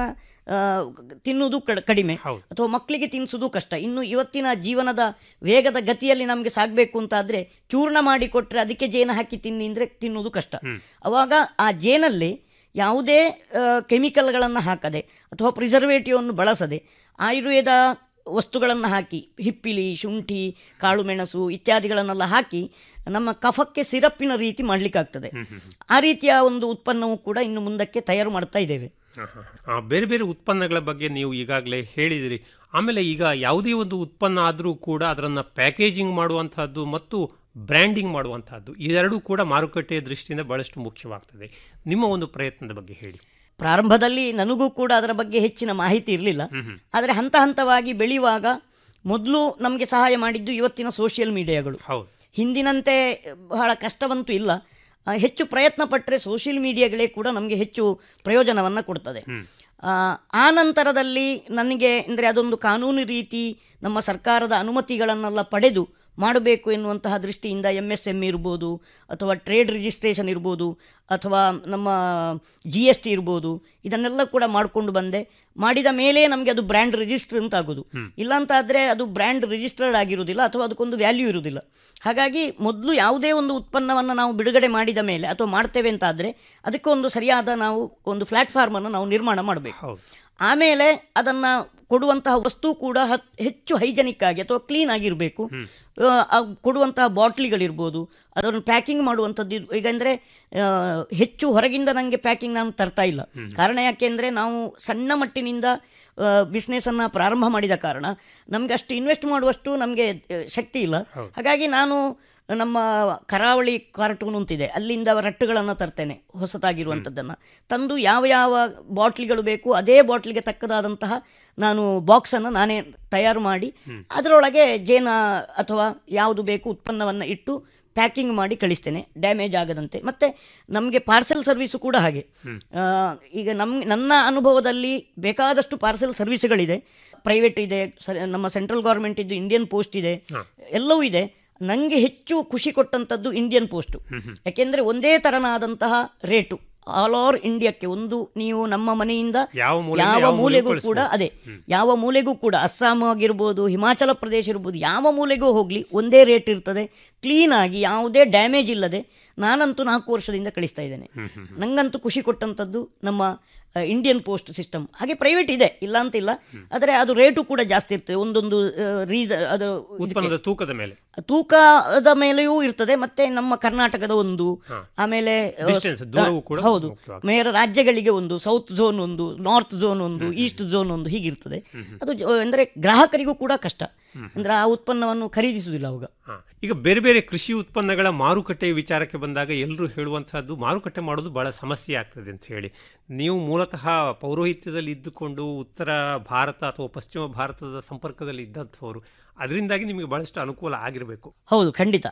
ಆ, ತಿನ್ನುವುದು ಕಡ- ಕಡಿಮೆ ಅಥವಾ ಮಕ್ಕಳಿಗೆ ತಿನ್ನಿಸೋದು ಕಷ್ಟ ಇನ್ನು ಇವತ್ತಿನ ಜೀವನದ ವೇಗದ ಗತಿಯಲ್ಲಿ ನಮಗೆ ಸಾಗಬೇಕು ಅಂತಾದರೆ ಚೂರ್ಣ ಮಾಡಿ ಕೊಟ್ಟರೆ ಅದಕ್ಕೆ ಜೇನು ಹಾಕಿ ತಿನ್ನಿ ಅಂದರೆ ತಿನ್ನುವುದು ಕಷ್ಟ ಅವಾಗ ಆ ಜೇನಲ್ಲಿ ಯಾವುದೇ ಕೆಮಿಕಲ್ಗಳನ್ನು ಹಾಕದೆ ಅಥವಾ ಪ್ರಿಸರ್ವೇಟಿವನ್ನು ಬಳಸದೆ ಆಯುರ್ವೇದ ವಸ್ತುಗಳನ್ನು ಹಾಕಿ ಹಿಪ್ಪಿಲಿ ಶುಂಠಿ ಕಾಳುಮೆಣಸು ಇತ್ಯಾದಿಗಳನ್ನೆಲ್ಲ ಹಾಕಿ ನಮ್ಮ ಕಫಕ್ಕೆ ಸಿರಪ್ಪಿನ ರೀತಿ ಮಾಡಲಿಕ್ಕಾಗ್ತದೆ ಆ ರೀತಿಯ ಒಂದು ಉತ್ಪನ್ನವು ಕೂಡ ಇನ್ನು ಮುಂದಕ್ಕೆ ತಯಾರು ಮಾಡ್ತಾ ಇದ್ದೇವೆ ಆ, ಬೇರೆ ಬೇರೆ ಉತ್ಪನ್ನಗಳ ಬಗ್ಗೆ ನೀವು ಈಗಾಗಲೇ ಹೇಳಿದಿರಿ ಆಮೇಲೆ ಈಗ ಯಾವುದೇ ಒಂದು ಉತ್ಪನ್ನ ಆದರೂ ಕೂಡ ಅದನ್ನು ಪ್ಯಾಕೇಜಿಂಗ್ ಮಾಡುವಂತಹದ್ದು ಮತ್ತು ಬ್ರ್ಯಾಂಡಿಂಗ್ ಮಾಡುವಂತಹದ್ದು ಇದೆರಡೂ ಕೂಡ ಮಾರುಕಟ್ಟೆಯ ದೃಷ್ಟಿಯಿಂದ ಬಹಳಷ್ಟು ಮುಖ್ಯವಾಗ್ತದೆ ನಿಮ್ಮ ಒಂದು ಪ್ರಯತ್ನದ ಬಗ್ಗೆ ಹೇಳಿ ಪ್ರಾರಂಭದಲ್ಲಿ ನನಗೂ ಕೂಡ ಅದರ ಬಗ್ಗೆ ಹೆಚ್ಚಿನ ಮಾಹಿತಿ ಇರಲಿಲ್ಲ ಆದರೆ ಹಂತ ಹಂತವಾಗಿ ಬೆಳೆಯುವಾಗ ಮೊದಲು ನಮಗೆ ಸಹಾಯ ಮಾಡಿದ್ದು ಇವತ್ತಿನ ಸೋಷಿಯಲ್ ಮೀಡಿಯಾಗಳು ಹೌದು ಹಿಂದಿನಂತೆ ಬಹಳ ಕಷ್ಟವಂತೂ ಇಲ್ಲ ಆ, ಹೆಚ್ಚು ಪ್ರಯತ್ನ ಪಟ್ಟರೆ ಸೋಷಿಯಲ್ ಮೀಡಿಯಾಗಳೇ ಕೂಡ ನಮಗೆ ಹೆಚ್ಚು ಪ್ರಯೋಜನವನ್ನು ಕೊಡ್ತದೆ ಆ, ಆ ನಂತರದಲ್ಲಿ ನನಗೆ ಅಂದರೆ ಅದೊಂದು ಕಾನೂನು ರೀತಿ ನಮ್ಮ ಸರ್ಕಾರದ ಅನುಮತಿಗಳನ್ನೆಲ್ಲ ಪಡೆದು ಮಾಡಬೇಕು ಎನ್ನುವಂತಹ ದೃಷ್ಟಿಯಿಂದ ಎಮ್ ಎಸ್ ಎಮ್ ಇರ್ಬೋದು ಅಥವಾ ಟ್ರೇಡ್ ರಿಜಿಸ್ಟ್ರೇಷನ್ ಇರ್ಬೋದು ಅಥವಾ ನಮ್ಮ ಜಿ ಎಸ್ ಟಿ ಇರ್ಬೋದು ಇದನ್ನೆಲ್ಲ ಕೂಡ ಮಾಡಿಕೊಂಡು ಬಂದೆ ಮಾಡಿದ ಮೇಲೆ ನಮಗೆ ಅದು ಬ್ರ್ಯಾಂಡ್ ರಿಜಿಸ್ಟರ್ ಅಂತ ಆಗೋದು ಇಲ್ಲಾಂತಾದರೆ ಅದು ಬ್ರ್ಯಾಂಡ್ ರಿಜಿಸ್ಟರ್ಡ್ ಆಗಿರುವುದಿಲ್ಲ ಅಥವಾ ಅದಕ್ಕೊಂದು ವ್ಯಾಲ್ಯೂ ಇರುವುದಿಲ್ಲ ಹಾಗಾಗಿ ಮೊದಲು ಯಾವುದೇ ಒಂದು ಉತ್ಪನ್ನವನ್ನು ನಾವು ಬಿಡುಗಡೆ ಮಾಡಿದ ಮೇಲೆ ಅಥವಾ ಮಾಡ್ತೇವೆ ಅಂತಾದರೆ ಅದಕ್ಕೆ ಒಂದು ಸರಿಯಾದ ನಾವು ಒಂದು ಪ್ಲ್ಯಾಟ್ಫಾರ್ಮನ್ನು ನಾವು ನಿರ್ಮಾಣ ಮಾಡಬೇಕು ಆಮೇಲೆ ಅದನ್ನು ಕೊಡುವಂತಹ ವಸ್ತು ಕೂಡ ಹತ್- ಹೆಚ್ಚು ಹೈಜೆನಿಕ್ ಆಗಿ ಅಥವಾ ಕ್ಲೀನ್ ಆಗಿರಬೇಕು ಕೊಡುವಂತಹ ಬಾಟ್ಲಿಗಳಿರ್ಬೋದು ಅದನ್ನು ಪ್ಯಾಕಿಂಗ್ ಮಾಡುವಂಥದ್ದು ಇದು- ಈಗ ಅಂದರೆ ಹೆಚ್ಚು ಹೊರಗಿಂದ ನನಗೆ ಪ್ಯಾಕಿಂಗ್ ನಾನು ತರ್ತಾ ಇಲ್ಲ ಕಾರಣ ಯಾಕೆಂದರೆ ನಾವು ಸಣ್ಣ ಮಟ್ಟಿನಿಂದ ಬಿಸ್ನೆಸ್ಸನ್ನು ಪ್ರಾರಂಭ ಮಾಡಿದ ಕಾರಣ ನಮಗೆ ಅಷ್ಟು ಇನ್ವೆಸ್ಟ್ ಮಾಡುವಷ್ಟು ನಮಗೆ ಶಕ್ತಿ ಇಲ್ಲ ಹಾಗಾಗಿ ನಾನು ನಮ್ಮ ಕರಾವಳಿ ಕಾರ್ಟೂನ್ ಅಂತಿದೆ ಅಲ್ಲಿಂದ ರಟ್ಟುಗಳನ್ನು ತರ್ತೇನೆ ಹೊಸತಾಗಿರುವಂಥದ್ದನ್ನು ತಂದು ಯಾವ ಯಾವ ಬಾಟ್ಲಿಗಳು ಬೇಕು ಅದೇ ಬಾಟ್ಲಿಗೆ ತಕ್ಕದಾದಂತಹ ನಾನು ಬಾಕ್ಸನ್ನು ನಾನೇ ತಯಾರು ಮಾಡಿ ಅದರೊಳಗೆ ಜೇನ ಅಥವಾ ಯಾವುದು ಬೇಕು ಉತ್ಪನ್ನವನ್ನು ಇಟ್ಟು ಪ್ಯಾಕಿಂಗ್ ಮಾಡಿ ಕಳಿಸ್ತೇನೆ ಡ್ಯಾಮೇಜ್ ಆಗದಂತೆ ಮತ್ತು ನಮಗೆ ಪಾರ್ಸೆಲ್ ಸರ್ವಿಸು ಕೂಡ ಹಾಗೆ ಆ, ಈಗ ನಮ್ ನನ್ನ ಅನುಭವದಲ್ಲಿ ಬೇಕಾದಷ್ಟು ಪಾರ್ಸೆಲ್ ಸರ್ವಿಸ್ಗಳಿದೆ ಪ್ರೈವೇಟ್ ಇದೆ ಸ- ನಮ್ಮ ಸೆಂಟ್ರಲ್ ಗೌರ್ಮೆಂಟ್ ಇದ್ದು ಇಂಡಿಯನ್ ಪೋಸ್ಟ್ ಇದೆ ಎಲ್ಲವೂ ಇದೆ ನನಗೆ ಹೆಚ್ಚು ಖುಷಿ ಕೊಟ್ಟಂಥದ್ದು ಇಂಡಿಯನ್ ಪೋಸ್ಟು ಯಾಕೆಂದರೆ ಒಂದೇ ಥರನಾದಂತಹ ರೇಟು ಆಲ್ ಓವರ್ ಇಂಡಿಯಾಕ್ಕೆ ಒಂದು ನೀವು ನಮ್ಮ ಮನೆಯಿಂದ ಯಾವ ಮೂಲೆಯಿಂದ ಯಾವ ಯಾವ ಮೂಲೆಗೂ ಮೂಲೆಗೂ ಕೂಡ ಅದೇ ಯಾವ ಮೂಲೆಗೂ ಕೂಡ ಅಸ್ಸಾಂ ಆಗಿರ್ಬೋದು ಹಿಮಾಚಲ ಪ್ರದೇಶ ಇರ್ಬೋದು ಯಾವ ಮೂಲೆಗೂ ಹೋಗಲಿ ಒಂದೇ ರೇಟ್ ಇರ್ತದೆ ಕ್ಲೀನಾಗಿ ಯಾವುದೇ ಡ್ಯಾಮೇಜ್ ಇಲ್ಲದೆ ನಾನಂತೂ ನಾಲ್ಕು ವರ್ಷದಿಂದ ಕಳಿಸ್ತಾ ಇದ್ದೇನೆ ನಂಗಂತೂ ಖುಷಿ ಕೊಟ್ಟಂಥದ್ದು ನಮ್ಮ ಆ, ಇಂಡಿಯನ್ ಪೋಸ್ಟ್ ಸಿಸ್ಟಮ್ ಹಾಗೆ ಪ್ರೈವೇಟ್ ಇದೆ ಇಲ್ಲ ಅಂತಿಲ್ಲ ಆದರೆ ಅದು ರೇಟು ಕೂಡ ಜಾಸ್ತಿ ಇರ್ತದೆ ಒಂದೊಂದು ರೀಸನ್ ಅದು ಇದಕ್ಕೆ- ಉತ್ಪನ್ನದ ತೂಕದ ಮೇಲೆ ತೂಕದ ಮೇಲೆಯೂ ಇರ್ತದೆ ಮತ್ತೆ ನಮ್ಮ ಕರ್ನಾಟಕದ ಒಂದು ಆಮೇಲೆ ಆ, Distance, ದೂರವೂ ಕೂಡ ಹೌದು ಮುಖ್ಯವಾಗ್ತದೆ. ಮೇರ ರಾಜ್ಯಗಳಿಗೆ ಒಂದು ಸೌತ್ ಝೋನ್ ಒಂದು ನಾರ್ತ್ ಝೋನ್ ಒಂದು ಈಸ್ಟ್ ಝೋನ್ ಒಂದು ಹೀಗಿರ್ತದೆ ಅದು ಜ- ಅಂದ್ರೆ ಗ್ರಾಹಕರಿಗೂ ಕೂಡ ಕಷ್ಟ ಅಂದ್ರೆ ಆ ಉತ್ಪನ್ನವನ್ನು ಖರೀದಿಸುವುದಿಲ್ಲ ಅವಾಗ ಹಾ. ಈಗ ಬೇರೆ ಬೇರೆ ಕೃಷಿ ಉತ್ಪನ್ನಗಳ ಮಾರುಕಟ್ಟೆ ವಿಚಾರಕ್ಕೆ ಬಂದಾಗ ಎಲ್ಲರೂ ಹೇಳುವಂತಹದ್ದು ಮಾರುಕಟ್ಟೆ ಮಾಡೋದು ಬಹಳ ಸಮಸ್ಯೆ ಆಗ್ತದೆ ಅಂತ ಹೇಳಿ ನೀವು ಮೂಲತಃ ಪೌರೋಹಿತ್ಯದಲ್ಲಿ ಇದ್ದುಕೊಂಡು ಉತ್ತರ ಭಾರತ ಅಥವಾ ಪಶ್ಚಿಮ ಭಾರತದ ಸಂಪರ್ಕದಲ್ಲಿ ಇದ್ದಂಥವರು ಅದರಿಂದಾಗಿ ನಿಮಗೆ ಬಹಳಷ್ಟು ಅನುಕೂಲ ಆಗಿರಬೇಕು ಹೌದು ಖಂಡಿತ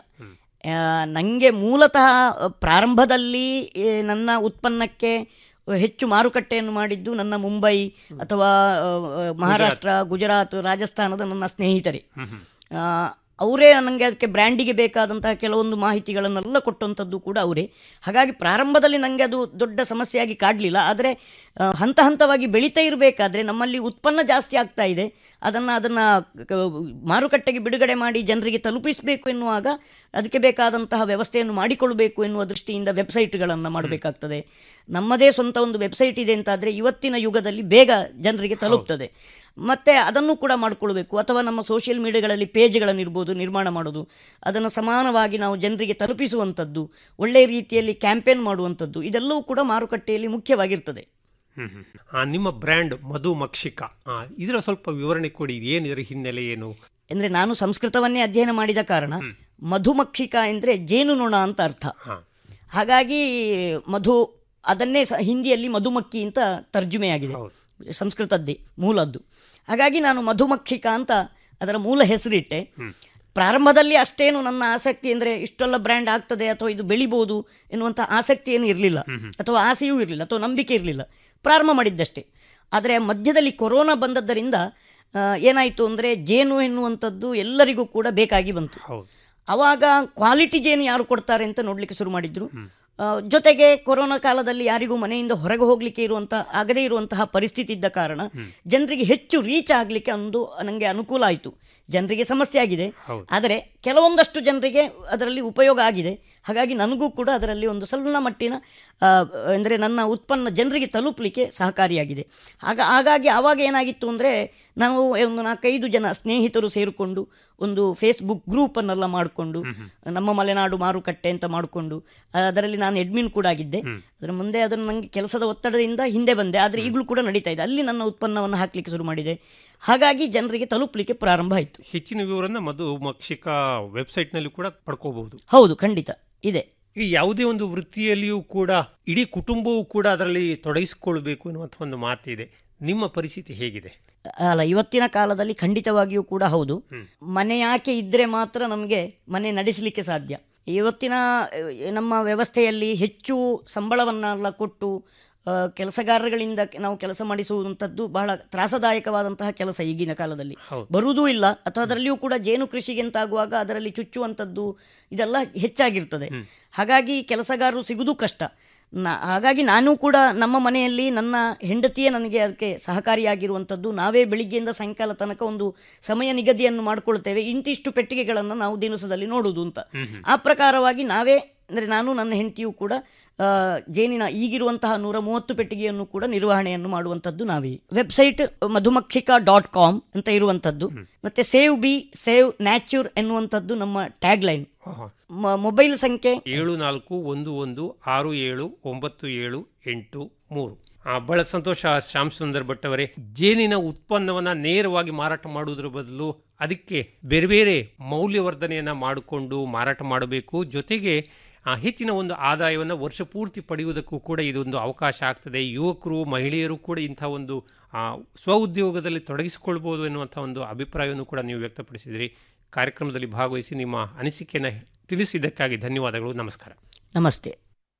ನನಗೆ ಮೂಲತಃ ಆ, ಪ್ರಾರಂಭದಲ್ಲಿ ಏ, ನನ್ನ ಉತ್ಪನ್ನಕ್ಕೆ ಹೆಚ್ಚು ಮಾರುಕಟ್ಟೆಯನ್ನು ಮಾಡಿದ್ದು ನನ್ನ ಮುಂಬೈ ಅಥವಾ ಆ, ಆ, ಮಹಾರಾಷ್ಟ್ರ ಗುಜರಾತ್ ರಾಜಸ್ಥಾನದ ನನ್ನ ಸ್ನೇಹಿತರೆ ಆ, ಅವರೇ ನನಗೆ ಅದಕ್ಕೆ ಬ್ರ್ಯಾಂಡಿಗೆ ಬೇಕಾದಂತಹ ಕೆಲವೊಂದು ಮಾಹಿತಿಗಳನ್ನೆಲ್ಲ ಕೊಟ್ಟಂಥದ್ದು ಕೂಡ ಅವರೇ ಹಾಗಾಗಿ ಪ್ರಾರಂಭದಲ್ಲಿ ನನಗೆ ಅದು ದೊಡ್ಡ ಸಮಸ್ಯೆಯಾಗಿ ಕಾಡಲಿಲ್ಲ ಆದರೆ ಆ, ಹಂತ ಹಂತವಾಗಿ ಬೆಳೀತಾ ಇರಬೇಕಾದ್ರೆ ನಮ್ಮಲ್ಲಿ ಉತ್ಪನ್ನ ಜಾಸ್ತಿ ಆಗ್ತಾ ಇದೆ ಅದನ್ನು ಅದನ್ನು ಮಾರುಕಟ್ಟೆಗೆ ಬಿಡುಗಡೆ ಮಾಡಿ ಜನರಿಗೆ ತಲುಪಿಸಬೇಕು ಎನ್ನುವಾಗ ಅದಕ್ಕೆ ಬೇಕಾದಂತಹ ವ್ಯವಸ್ಥೆಯನ್ನು ಮಾಡಿಕೊಳ್ಬೇಕು ಎನ್ನುವ ದೃಷ್ಟಿಯಿಂದ ವೆಬ್ಸೈಟ್ಗಳನ್ನು ಮಾಡಬೇಕಾಗ್ತದೆ ನಮ್ಮದೇ ಸ್ವಂತ ಒಂದು ವೆಬ್ಸೈಟ್ ಇದೆ ಅಂತಾದರೆ ಇವತ್ತಿನ ಯುಗದಲ್ಲಿ ಬೇಗ ಜನರಿಗೆ ತಲುಪ್ತದೆ ಮತ್ತು ಅದನ್ನು ಕೂಡ ಮಾಡಿಕೊಳ್ಬೇಕು ಅಥವಾ ನಮ್ಮ ಸೋಷಿಯಲ್ ಮೀಡಿಯಾಗಳಲ್ಲಿ ಪೇಜ್ಗಳನ್ನು ಇರ್ಬೋದು ನಿರ್ಮಾಣ ಮಾಡೋದು ಅದನ್ನು ಸಮಾನವಾಗಿ ನಾವು ಜನರಿಗೆ ತಲುಪಿಸುವಂಥದ್ದು ಒಳ್ಳೆಯ ರೀತಿಯಲ್ಲಿ ಕ್ಯಾಂಪೇನ್ ಮಾಡುವಂಥದ್ದು ಇದೆಲ್ಲವೂ ಕೂಡ ಮಾರುಕಟ್ಟೆಯಲ್ಲಿ ಮುಖ್ಯವಾಗಿರ್ತದೆ ಹ್ಮ್ ಹ್ಮ್. ಆ, ನಿಮ್ಮ ಬ್ರ್ಯಾಂಡ್ ಮಧು ಮಕ್ಷಿಕ ಆ, ಇದರ ಸ್ವಲ್ಪ ವಿವರಣೆ ಕೊಡಿ ಏನು ಇದರ ಹಿನ್ನೆಲೆ ಏನು ಅಂದರೆ ನಾನು ಸಂಸ್ಕೃತವನ್ನೇ ಅಧ್ಯಯನ ಮಾಡಿದ ಕಾರಣ ಮಧುಮಕ್ಷಿಕ ಅಂದರೆ ಜೇನುನೊಣ ಅಂತ ಅರ್ಥ ಹಾಗಾಗಿ ಮಧು ಅದನ್ನೇ ಸ ಹಿಂದಿಯಲ್ಲಿ ಮಧುಮಕ್ಕಿ ಅಂತ ತರ್ಜುಮೆಯಾಗಿದೆ ಸಂಸ್ಕೃತದ್ದೇ ಮೂಲದ್ದು ಹಾಗಾಗಿ ನಾನು ಮಧುಮಕ್ಷಿಕ ಅಂತ ಅದರ ಮೂಲ ಹೆಸರಿಟ್ಟೆ ಪ್ರಾರಂಭದಲ್ಲಿ ಅಷ್ಟೇನು ನನ್ನ ಆಸಕ್ತಿ ಅಂದರೆ ಇಷ್ಟೆಲ್ಲ ಬ್ರ್ಯಾಂಡ್ ಆಗ್ತದೆ ಅಥವಾ ಇದು ಬೆಳಿಬೋದು ಎನ್ನುವಂಥ ಆಸಕ್ತಿ ಏನು ಇರಲಿಲ್ಲ ಅಥವಾ ಆಸೆಯೂ ಇರಲಿಲ್ಲ ಅಥವಾ ನಂಬಿಕೆ ಇರಲಿಲ್ಲ ಪ್ರಾರಂಭ ಮಾಡಿದ್ದಷ್ಟೇ ಆದರೆ ಮಧ್ಯದಲ್ಲಿ ಕೊರೋನಾ ಬಂದದ್ದರಿಂದ ಆ, ಏನಾಯಿತು ಅಂದರೆ ಜೇನು ಎನ್ನುವಂಥದ್ದು ಎಲ್ಲರಿಗೂ ಕೂಡ ಬೇಕಾಗಿ ಬಂತು ಆವಾಗ ಕ್ವಾಲಿಟಿ ಜೇನು ಯಾರು ಕೊಡ್ತಾರೆ ಅಂತ ನೋಡಲಿಕ್ಕೆ ಶುರು ಮಾಡಿದ್ರು ಆ, ಜೊತೆಗೆ ಕೊರೋನಾ ಕಾಲದಲ್ಲಿ ಯಾರಿಗೂ ಮನೆಯಿಂದ ಹೊರಗೆ ಹೋಗಲಿಕ್ಕೆ ಇರುವಂಥ ಆಗದೇ ಇರುವಂತಹ ಪರಿಸ್ಥಿತಿ ಇದ್ದ ಕಾರಣ ಜನರಿಗೆ ಹೆಚ್ಚು ರೀಚ್ ಆಗಲಿಕ್ಕೆ ಒಂದು ನನಗೆ ಅನುಕೂಲ ಆಯಿತು ಜನರಿಗೆ ಸಮಸ್ಯೆ ಆಗಿದೆ ಆದರೆ ಕೆಲವೊಂದಷ್ಟು ಜನರಿಗೆ ಅದರಲ್ಲಿ ಉಪಯೋಗ ಆಗಿದೆ ಹಾಗಾಗಿ ನನಗೂ ಕೂಡ ಅದರಲ್ಲಿ ಒಂದು ಸಣ್ಣ ಮಟ್ಟಿನ ಅಂದರೆ ನನ್ನ ಉತ್ಪನ್ನ ಜನರಿಗೆ ತಲುಪಲಿಕ್ಕೆ ಸಹಕಾರಿಯಾಗಿದೆ ಆಗ ಹಾಗಾಗಿ ಆವಾಗ ಏನಾಗಿತ್ತು ಅಂದರೆ ನಾವು ಒಂದು ನಾಲ್ಕೈದು ಜನ ಸ್ನೇಹಿತರು ಸೇರಿಕೊಂಡು ಒಂದು ಫೇಸ್ಬುಕ್ ಗ್ರೂಪನ್ನೆಲ್ಲ ಮಾಡಿಕೊಂಡು ನಮ್ಮ ಮಲೆನಾಡು ಮಾರುಕಟ್ಟೆ ಅಂತ ಮಾಡಿಕೊಂಡು ಅದರಲ್ಲಿ ನಾನು ಅಡ್ಮಿನ್ ಕೂಡ ಆಗಿದ್ದೆ ಅದರ ಮುಂದೆ ಅದನ್ನು ನನಗೆ ಕೆಲಸದ ಒತ್ತಡದಿಂದ ಹಿಂದೆ ಬಂದೆ ಆದರೆ ಈಗಲೂ ಕೂಡ ನಡೀತಾ ಇದೆ ಅಲ್ಲಿ ನನ್ನ ಉತ್ಪನ್ನವನ್ನು ಹಾಕಲಿಕ್ಕೆ ಶುರು ಮಾಡಿದೆ ಹಾಗಾಗಿ ಜನರಿಗೆ ತಲುಪಲಿಕ್ಕೆ ಪ್ರಾರಂಭ ಆಯಿತು ಹೆಚ್ಚಿನ ವಿವರನ್ನ ಮಧು ಮಕ್ಷಿಕ ವೆಬ್ಸೈಟ್ನಲ್ಲಿ ಕೂಡ ಪಡ್ಕೋಬಹುದು ಹೌದು ಖಂಡಿತ ಇದೆ ಈಗ ಯಾವುದೇ ಒಂದು ವೃತ್ತಿಯಲ್ಲಿಯೂ ಕೂಡ ಇಡೀ ಕುಟುಂಬವೂ ಕೂಡ ಅದರಲ್ಲಿ ತೊಡಗಿಸಿಕೊಳ್ಬೇಕು ಎನ್ನುವಂಥ ಒಂದು ಮಾತಿದೆ ನಿಮ್ಮ ಪರಿಸ್ಥಿತಿ ಹೇಗಿದೆ ಅಲ್ಲ ಇವತ್ತಿನ ಕಾಲದಲ್ಲಿ ಖಂಡಿತವಾಗಿಯೂ ಕೂಡ ಹೌದು ಮನೆ ಯಾಕೆ ಇದ್ದರೆ ಮಾತ್ರ ನಮಗೆ ಮನೆ ನಡೆಸಲಿಕ್ಕೆ ಸಾಧ್ಯ ಇವತ್ತಿನ ಅಹ್, ನಮ್ಮ ವ್ಯವಸ್ಥೆಯಲ್ಲಿ ಹೆಚ್ಚು ಸಂಬಳವನ್ನೆಲ್ಲ ಕೊಟ್ಟು ಅಹ್, ಕೆಲಸಗಾರಗಳಿಂದ ನಾವು ಕೆಲಸ ಮಾಡಿಸುವಂಥದ್ದು ಬಹಳ ತ್ರಾಸದಾಯಕವಾದಂತಹ ಕೆಲಸ ಈಗಿನ ಕಾಲದಲ್ಲಿ ಬರುವುದೂ ಇಲ್ಲ ಅಥವಾ ಅದರಲ್ಲಿಯೂ ಕೂಡ ಜೇನು ಕೃಷಿಗೆ ಅಂತಾಗುವಾಗ ಅದರಲ್ಲಿ ಚುಚ್ಚುವಂಥದ್ದು ಇದೆಲ್ಲ ಹೆಚ್ಚಾಗಿರ್ತದೆ ಹಾಗಾಗಿ ಕೆಲಸಗಾರರು ಸಿಗುವುದು ಕಷ್ಟ ನಾ ಹಾಗಾಗಿ ನಾನು ಕೂಡ ನಮ್ಮ ಮನೆಯಲ್ಲಿ ನನ್ನ ಹೆಂಡತಿಯೇ ನನಗೆ ಅದಕ್ಕೆ ಸಹಕಾರಿಯಾಗಿರುವಂಥದ್ದು ನಾವೇ ಬೆಳಿಗ್ಗೆಯಿಂದ ಸಾಯಂಕಾಲ ತನಕ ಒಂದು ಸಮಯ ನಿಗದಿಯನ್ನು ಮಾಡಿಕೊಳ್ತೇವೆ ಇಂತಿಷ್ಟು ಪೆಟ್ಟಿಗೆಗಳನ್ನು ನಾವು ದಿವಸದಲ್ಲಿ ನೋಡುವುದು ಅಂತ ಆ ಪ್ರಕಾರವಾಗಿ ನಾವೇ ಅಂದರೆ ನಾನು ನನ್ನ ಹೆಂಡತಿಯೂ ಕೂಡ ಆ, ಜೇನಿನ ಈಗಿರುವಂತಹ ನೂರ ಮೂವತ್ತು ಪೆಟ್ಟಿಗೆಯನ್ನು ಕೂಡ ನಿರ್ವಹಣೆಯನ್ನು ಮಾಡುವಂಥದ್ದು ನಾವೇ ವೆಬ್ಸೈಟ್ ಮಧುಮಕ್ಷಿಕಾ ಡಾಟ್ ಕಾಮ್ ಅಂತ ಇರುವಂಥದ್ದು ಮತ್ತೆ ಸೇವ್ ಬಿ ಸೇವ್ ನ್ಯಾಚುರ್ ಎನ್ನುವಂಥದ್ದು ನಮ್ಮ ಟ್ಯಾಗ್ ಲೈನ್ ಮೊಬೈಲ್ ಸಂಖ್ಯೆ ಏಳು ನಾಲ್ಕು ಒಂದು ಒಂದು ಆರು ಏಳು ಒಂಬತ್ತು ಏಳು ಎಂಟು ಮೂರು ಆ, ಬಹಳ ಸಂತೋಷ ಶ್ಯಾಮ್ ಸುಂದರ್ ಭಟ್ ಅವರೇ ಜೇನಿನ ಉತ್ಪನ್ನವನ್ನ ನೇರವಾಗಿ ಮಾರಾಟ ಮಾಡುವುದರ ಬದಲು ಅದಕ್ಕೆ ಬೇರೆ ಬೇರೆ ಮೌಲ್ಯವರ್ಧನೆಯನ್ನ ಮಾಡಿಕೊಂಡು ಮಾರಾಟ ಮಾಡಬೇಕು ಜೊತೆಗೆ ಆ, ಹೆಚ್ಚಿನ ಒಂದು ಆದಾಯವನ್ನು ವರ್ಷ ಪೂರ್ತಿ ಪಡೆಯುವುದಕ್ಕೂ ಕೂಡ ಇದೊಂದು ಅವಕಾಶ ಆಗ್ತದೆ ಯುವಕರು ಮಹಿಳೆಯರು ಕೂಡ ಇಂಥ ಒಂದು ಆ, ಸ್ವ ಉದ್ಯೋಗದಲ್ಲಿ ತೊಡಗಿಸಿಕೊಳ್ಬೋದು ಎನ್ನುವಂಥ ಒಂದು ಅಭಿಪ್ರಾಯವನ್ನು ಕೂಡ ನೀವು ವ್ಯಕ್ತಪಡಿಸಿದ್ರಿ ಕಾರ್ಯಕ್ರಮದಲ್ಲಿ ಭಾಗವಹಿಸಿ ನಿಮ್ಮ ಅನಿಸಿಕೆಯನ್ನು ತಿಳಿಸಿದ್ದಕ್ಕಾಗಿ ಧನ್ಯವಾದಗಳು ನಮಸ್ಕಾರ ನಮಸ್ತೆ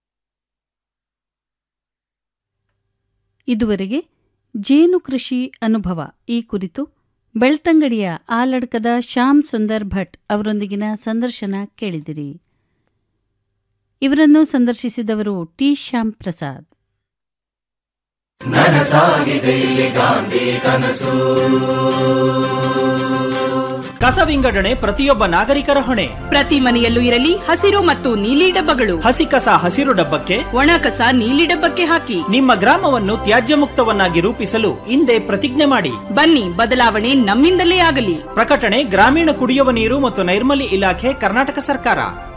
ಇದುವರೆಗೆ ಜೇನು ಕೃಷಿ ಅನುಭವ ಈ ಕುರಿತು ಬೆಳ್ತಂಗಡಿಯ ಆಲಡ್ಕದ ಶ್ಯಾಮ್ ಸುಂದರ್ ಭಟ್ ಅವರೊಂದಿಗಿನ ಸಂದರ್ಶನ ಕೇಳಿದಿರಿ ಇವರನ್ನು ಸಂದರ್ಶಿಸಿದವರು ಟಿ ಶ್ಯಾಮ್ ಪ್ರಸಾದ್ ನನಸಾಗಿದೆ ಇಲ್ಲಿ ಗಾಂಧಿ ಕನಸು ಕಸ ವಿಂಗಡಣೆ ಪ್ರತಿಯೊಬ್ಬ ನಾಗರಿಕರ ಹೊಣೆ ಪ್ರತಿ ಮನೆಯಲ್ಲೂ ಇರಲಿ ಹಸಿರು ಮತ್ತು ನೀಲಿ ಡಬ್ಬಗಳು ಹಸಿ ಕಸ ಹಸಿರು ಡಬ್ಬಕ್ಕೆ ಒಣ ಕಸ ನೀಲಿ ಡಬ್ಬಕ್ಕೆ ಹಾಕಿ ನಿಮ್ಮ ಗ್ರಾಮವನ್ನು ತ್ಯಾಜ್ಯ ಮುಕ್ತವನ್ನಾಗಿ ರೂಪಿಸಲು ಹಿಂದೆ ಪ್ರತಿಜ್ಞೆ ಮಾಡಿ ಬನ್ನಿ ಬದಲಾವಣೆ ನಮ್ಮಿಂದಲೇ ಆಗಲಿ ಪ್ರಕಟಣೆ ಗ್ರಾಮೀಣ ಕುಡಿಯುವ ನೀರು ಮತ್ತು ನೈರ್ಮಲ್ಯ ಇಲಾಖೆ ಕರ್ನಾಟಕ ಸರ್ಕಾರ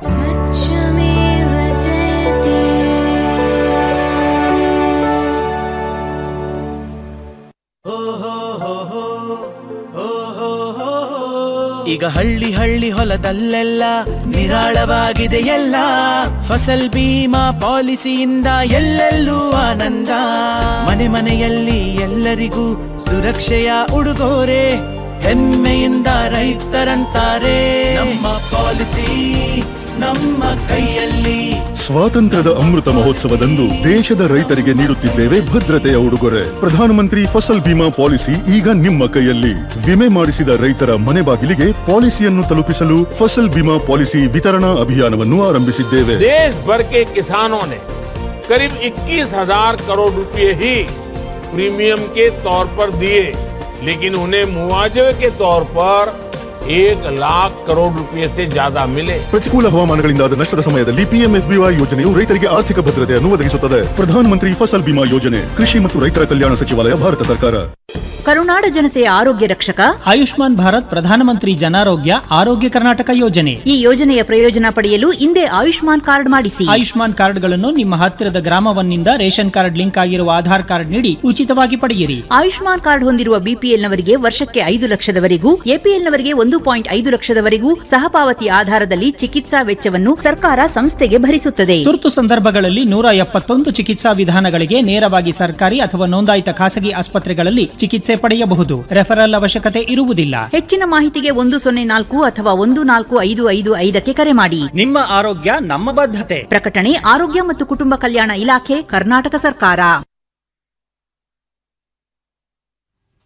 ಈಗ ಹಳ್ಳಿ ಹಳ್ಳಿ ಹೊಲದಲ್ಲೆಲ್ಲ ನಿರಾಳವಾಗಿದೆ ಎಲ್ಲ ಫಸಲ್ ಬೀಮಾ ಪಾಲಿಸಿಯಿಂದ ಎಲ್ಲೆಲ್ಲೂ ಆನಂದ ಮನೆ ಮನೆಯಲ್ಲಿ ಎಲ್ಲರಿಗೂ ಸುರಕ್ಷೆಯ ಉಡುಗೊರೆ ಹೆಮ್ಮೆಯಿಂದ ರೈತರಂತಾರೆ ನಮ್ಮ ಪಾಲಿಸಿ ನಮ್ಮ ಕೈಯಲ್ಲಿ ಸ್ವಾತಂತ್ರ್ಯದ ಅಮೃತ ಮಹೋತ್ಸವದಂದು ದೇಶದ ರೈತರಿಗೆ ನೀಡುತ್ತಿದ್ದೇವೆ ಭದ್ರತೆಯ ಉಡುಗೊರೆ ಪ್ರಧಾನಮಂತ್ರಿ ಫಸಲ್ ಬಿಮಾ ಪಾಲಿಸಿ ಈಗ ನಿಮ್ಮ ಕೈಯಲ್ಲಿ ವಿಮೆ ಮಾಡಿಸಿದ ರೈತರ ಮನೆ ಬಾಗಿಲಿಗೆ ಪಾಲಿಸಿಯನ್ನು ತಲುಪಿಸಲು ಫಸಲ್ ಬಿಮಾ ಪಾಲಿಸಿ ವಿತರಣಾ ಅಭಿಯಾನವನ್ನು ಆರಂಭಿಸಿದ್ದೇವೆ देश भर के किसानों ने करीब 21,000 करोड़ रुपए ही प्रीमियम के तौर पर दिए लेकिन उन्हें मुआवजे के तौर पर एक लाख करोड़ रुपए से ज्यादा मिले ಪ್ರತಿಕೂಲ ಹವಾಮಾನಗಳಿಂದಾದ ನಷ್ಟದ ಸಮಯದಲ್ಲಿ ಪಿಎಂಎಫ್ಬಿವೈ ಯೋಜನೆಯು ರೈತರಿಗೆ ಆರ್ಥಿಕ ಭದ್ರತೆಯನ್ನು ಒದಗಿಸುತ್ತದೆ ಪ್ರಧಾನಮಂತ್ರಿ ಫಸಲ್ ಬಿಮಾ ಯೋಜನೆ ಕೃಷಿ ಮತ್ತು ರೈತರ ಕಲ್ಯಾಣ ಸಚಿವಾಲಯ ಭಾರತ ಸರ್ಕಾರ ಕರುನಾಡ ಜನತೆಯ ಆರೋಗ್ಯ ರಕ್ಷಕ ಆಯುಷ್ಮಾನ್ ಭಾರತ್ ಪ್ರಧಾನಮಂತ್ರಿ ಜನಾರೋಗ್ಯ ಆರೋಗ್ಯ ಕರ್ನಾಟಕ ಯೋಜನೆ ಈ ಯೋಜನೆಯ ಪ್ರಯೋಜನ ಪಡೆಯಲು ಹಿಂದೆ ಆಯುಷ್ಮಾನ್ ಕಾರ್ಡ್ ಮಾಡಿಸಿ ಆಯುಷ್ಮಾನ್ ಕಾರ್ಡ್ಗಳನ್ನು ನಿಮ್ಮ ಹತ್ತಿರದ ಗ್ರಾಮವನ್ನಿಂದ ರೇಷನ್ ಕಾರ್ಡ್ ಲಿಂಕ್ ಆಗಿರುವ ಆಧಾರ್ ಕಾರ್ಡ್ ನೀಡಿ ಉಚಿತವಾಗಿ ಪಡೆಯಿರಿ ಆಯುಷ್ಮಾನ್ ಕಾರ್ಡ್ ಹೊಂದಿರುವ ಬಿಪಿಎಲ್ನವರಿಗೆ ವರ್ಷಕ್ಕೆ ಐದು ಲಕ್ಷದವರೆಗೂ ಎಪಿಎಲ್ನವರಿಗೆ ಒಂದು ಪಾಯಿಂಟ್ ಐದು ಲಕ್ಷದವರೆಗೂ ಸಹಪಾವತಿ ಆಧಾರದಲ್ಲಿ ಚಿಕಿತ್ಸಾ ವೆಚ್ಚವನ್ನು ಸರ್ಕಾರ ಸಂಸ್ಥೆಗೆ ಭರಿಸುತ್ತದೆ ತುರ್ತು ಸಂದರ್ಭಗಳಲ್ಲಿ ನೂರ ಎಪ್ಪತ್ತೊಂದು ಚಿಕಿತ್ಸಾ ವಿಧಾನಗಳಿಗೆ ನೇರವಾಗಿ ಸರ್ಕಾರಿ ಅಥವಾ ನೋಂದಾಯಿತ ಖಾಸಗಿ ಆಸ್ಪತ್ರೆಗಳಲ್ಲಿ ಚಿಕಿತ್ಸೆ ಪಡೆಯಬಹುದು ರೆಫರಲ್ ಅವಶ್ಯಕತೆ ಇರುವುದಿಲ್ಲ ಹೆಚ್ಚಿನ ಮಾಹಿತಿಗೆ ಒಂದು ಸೊನ್ನೆ ನಾಲ್ಕು ಅಥವಾ ಒಂದು ನಾಲ್ಕು ಐದು ಐದು ಐದಕ್ಕೆ ಕರೆ ಮಾಡಿ ನಿಮ್ಮ ಆರೋಗ್ಯ ನಮ್ಮ ಬದ್ಧತೆ ಪ್ರಕಟಣೆ ಆರೋಗ್ಯ ಮತ್ತು ಕುಟುಂಬ ಕಲ್ಯಾಣ ಇಲಾಖೆ ಕರ್ನಾಟಕ ಸರ್ಕಾರ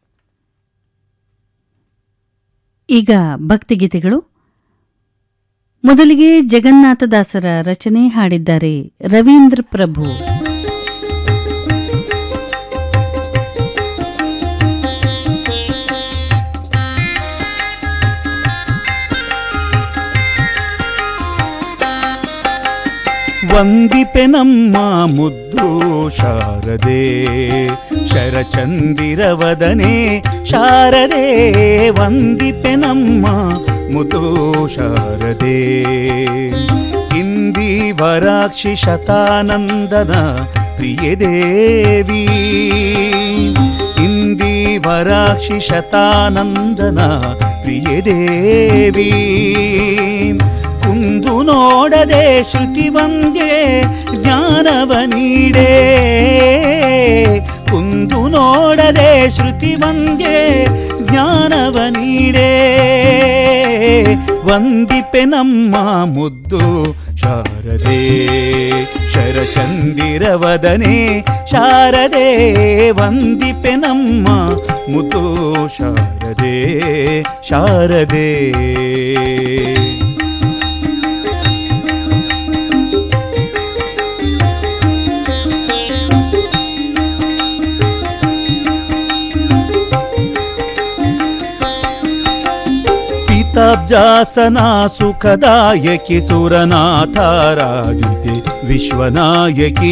ಈಗ ಭಕ್ತಿಗೀತೆಗಳು ಮೊದಲಿಗೆ ಜಗನ್ನಾಥದಾಸರ ರಚನೆ ಹಾಡಿದ್ದಾರೆ ರವೀಂದ್ರ ಪ್ರಭು ವಂದಿಪೆ ನಮ್ಮ ಮುದ್ದು ಶಾರದೆ ಶರಚಂದಿರವದನೆ ಶಾರದೆ ವಂದಿಪೆ ನಮ್ಮ ಮುದ್ದು ಶಾರದೆ ಇಂದಿವರಾಕ್ಷಿ ಶತಾನಂದನ ಪ್ರಿಯ ದೇವಿ ಇಂದಿವರಾಕ್ಷಿ ಶತಾನಂದನ ಪ್ರಿಯ ದೇವಿ ಕುಂದು ನೋಡದೆ ಶ್ರುತಿ ಒಂದೇ ಜ್ಞಾನವ ನೀಡೇ ಕುಂದು ನೋಡದೆ ಶ್ರುತಿ ಒಂದೇ ಜ್ಞಾನವ ನೀಡೇ ವಂದಿಪೆ ನಮ್ಮ ಮುದ್ದು ಶಾರದೆ ಶರಚಂದಿರವದನೆ ಶಾರದೆ ವಂದಿಪೆ ನಮ್ಮ ಮುದ್ದು ಶಾರದೆ ಶಾರದೆ ಪಿತಾಬ್ಜಾಸನ ಸುಖದಾಯಕಿ ಸುರನಾಥಾರಾಧಿತೆ ವಿಶ್ವನಾಯಕಿ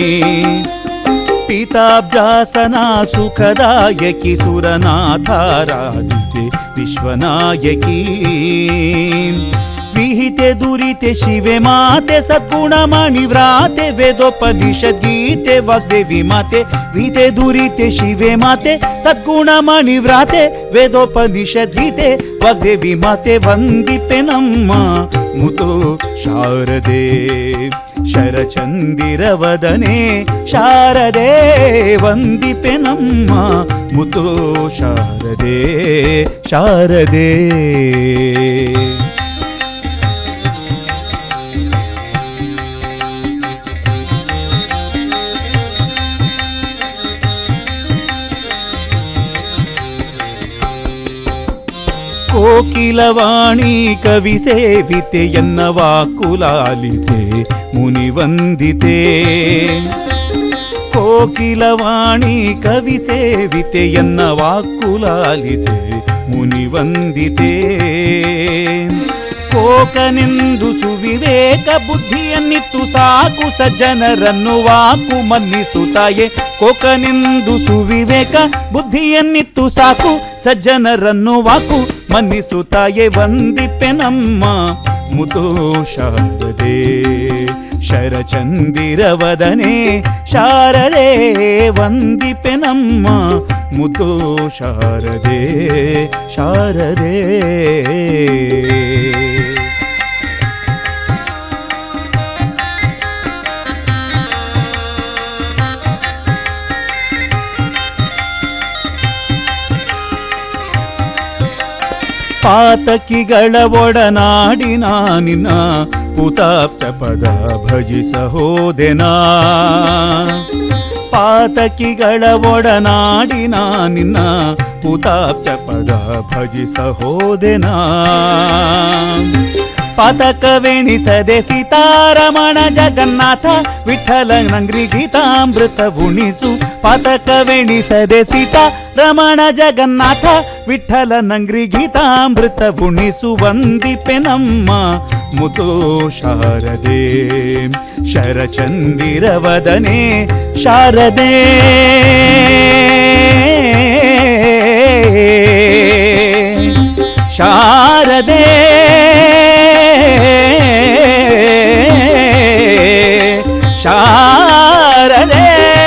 ಪಿತಾಬ್ಜಾಸನ ಸುಖದಾಯಕಿ ಸುರನಾಥಾರಾಧಿತೆ ವಿಶ್ವನಾಯಕಿ ವಿಹಿತೆ ದುರಿತೆ ಶಿವೆ ಮಾತೆ ಸದ್ಗುಣಮಣಿ ವ್ರಾತೆ ವೇದೋಪನಿಷದ್ ಗೀತೆ ವಾಗ್ದೇವಿ ಮಾತೆ ವಿಹಿತೆ ದುರಿತೆ ಶಿವೆ ಮಾತೆ ಸದ್ಗುಣಮಣಿ ವ್ರಾತೆ ವೇದೋಪನಿಷದ್ ಗೀತೆ ವಾಗ್ದೇವಿ ಮಾತೆ ವಂದಿಪೆ ನಮ್ಮ ಮುತು ಶಾರದೆ ಶರಚಂದಿರವದನೆ ಶಾರದೆ ವಂದಿಪೆ ನಮ್ಮ ಮುತು ಶಾರದೆ ಶಾರದೆ ಕೋಕಿಲವಾಣಿ ಕವಿ ಸೇವಿತೆ ಎನ್ನ ವಾಕುಲಾಲಿಸೆ ಮುನಿ ವಂದಿತೆ ಕೋಕಿಲವಾಣಿ ಕವಿ ಸೇವಿತೆ ಎನ್ನ ವಾಕುಲಾಲಿಸೆ ಮುನಿ ವಂದಿತೆ ಕೋಕನೆಂದು ಸುವಿವೇಕ ಬುದ್ಧಿಯನ್ನಿತ್ತು ಸಾಕು ಸಜ್ಜನರನ್ನು ವಾಕು ಮನ್ನಿಸುತ್ತಾಯೆ ಕೋಕನೆಂದು ಸುವಿವೇಕ ಬುದ್ಧಿಯನ್ನಿತ್ತು ಸಾಕು ಸಜ್ಜನರನ್ನು ವಾಕು ಮನ್ನಿಸುತ್ತಾಯೆ ವಂದಿಪೆ ನಮ್ಮ ಮುತು ಶಾರದೆ ಶರಚಂದಿರವದನೆ ಶಾರದೆ ವಂದಿಪೆ ನಮ್ಮ ಮುತು ಶಾರದೆ ಶಾರದೆ ಪಾತಕಿಗಳ ಒಡನಾಡಿನ ನಿನ್ನ ಹುತಾಪ್ತ ಪದ ಭಜಿಸ ಹೋದೆನಾ ಪಾತಕಿಗಳ ಒಡನಾಡಿನ ನಿನ್ನ ಹುತಾಪ್ತ ಪದ ಭಜಿಸ ಹೋದೆನಾ ಪತಕವೆಣಿಸದೆ ಸೀತಾರಮಣ ಜಗನ್ನಾಥ ವಿಠಲ ನಂಗ್ರಿ ಗೀತಾಮೃತ ಉಣಿಸು ಪತಕವೆಣಿಸದೆ ಸೀತಾ ರಮಣ ಜಗನ್ನಾಥ ವಿಠಲ ನಂಗ್ರಿ ಗೀತಾಮೃತ ಉಣಿಸು ವಂದಿಪೆ ನಮ್ಮ ಮುತು ಶಾರದೆ ಶರಚಂದಿರವದನೆ ಶಾರದೆ ಶಾರದೆ ಶಾರದೆ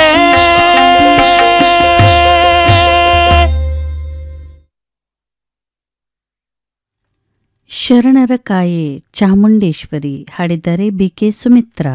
ಶರಣರ ಕಾಯೆ ಚಾಮುಂಡೇಶ್ವರಿ ಹಾಡಿದ್ದಾರೆ ಬಿಕೆ ಸುಮಿತ್ರಾ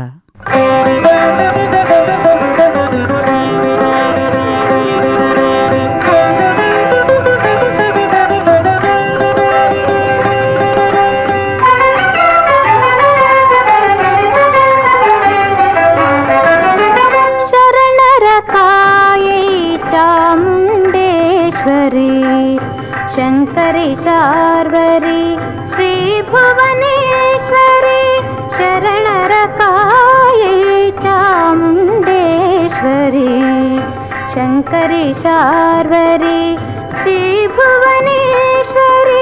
ಶರಣರ ಕಾಯೇ ಚಾಮುಂಡೇಶ್ವರಿ ಶಂಕರಿ ಶಾರ್ವರಿ ಶ್ರೀ ಭುವನೇಶ್ವರಿ शङ्करि शार्वरि श्रीभुवनेश्वरी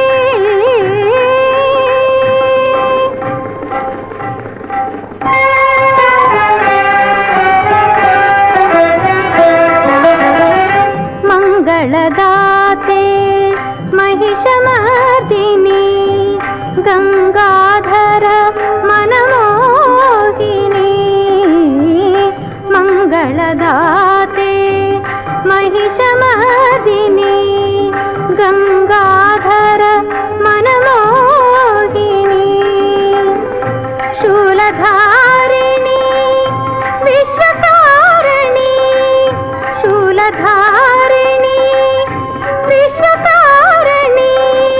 मङ्गलदाते महिषमर्दिनी गङ्गाधर मनमोहिनी मङ्गलदाते महिषमर्दिनी गङ्गाधर मनमोहिनी शूलधारिणी विश्वकारिणी शूलधारिणी विश्वकारिणी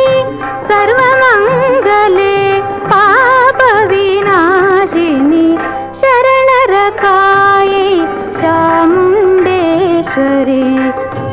सर्वमङ्गले पापविनाशिनि शरणरकायै चामुण्डेश्वरी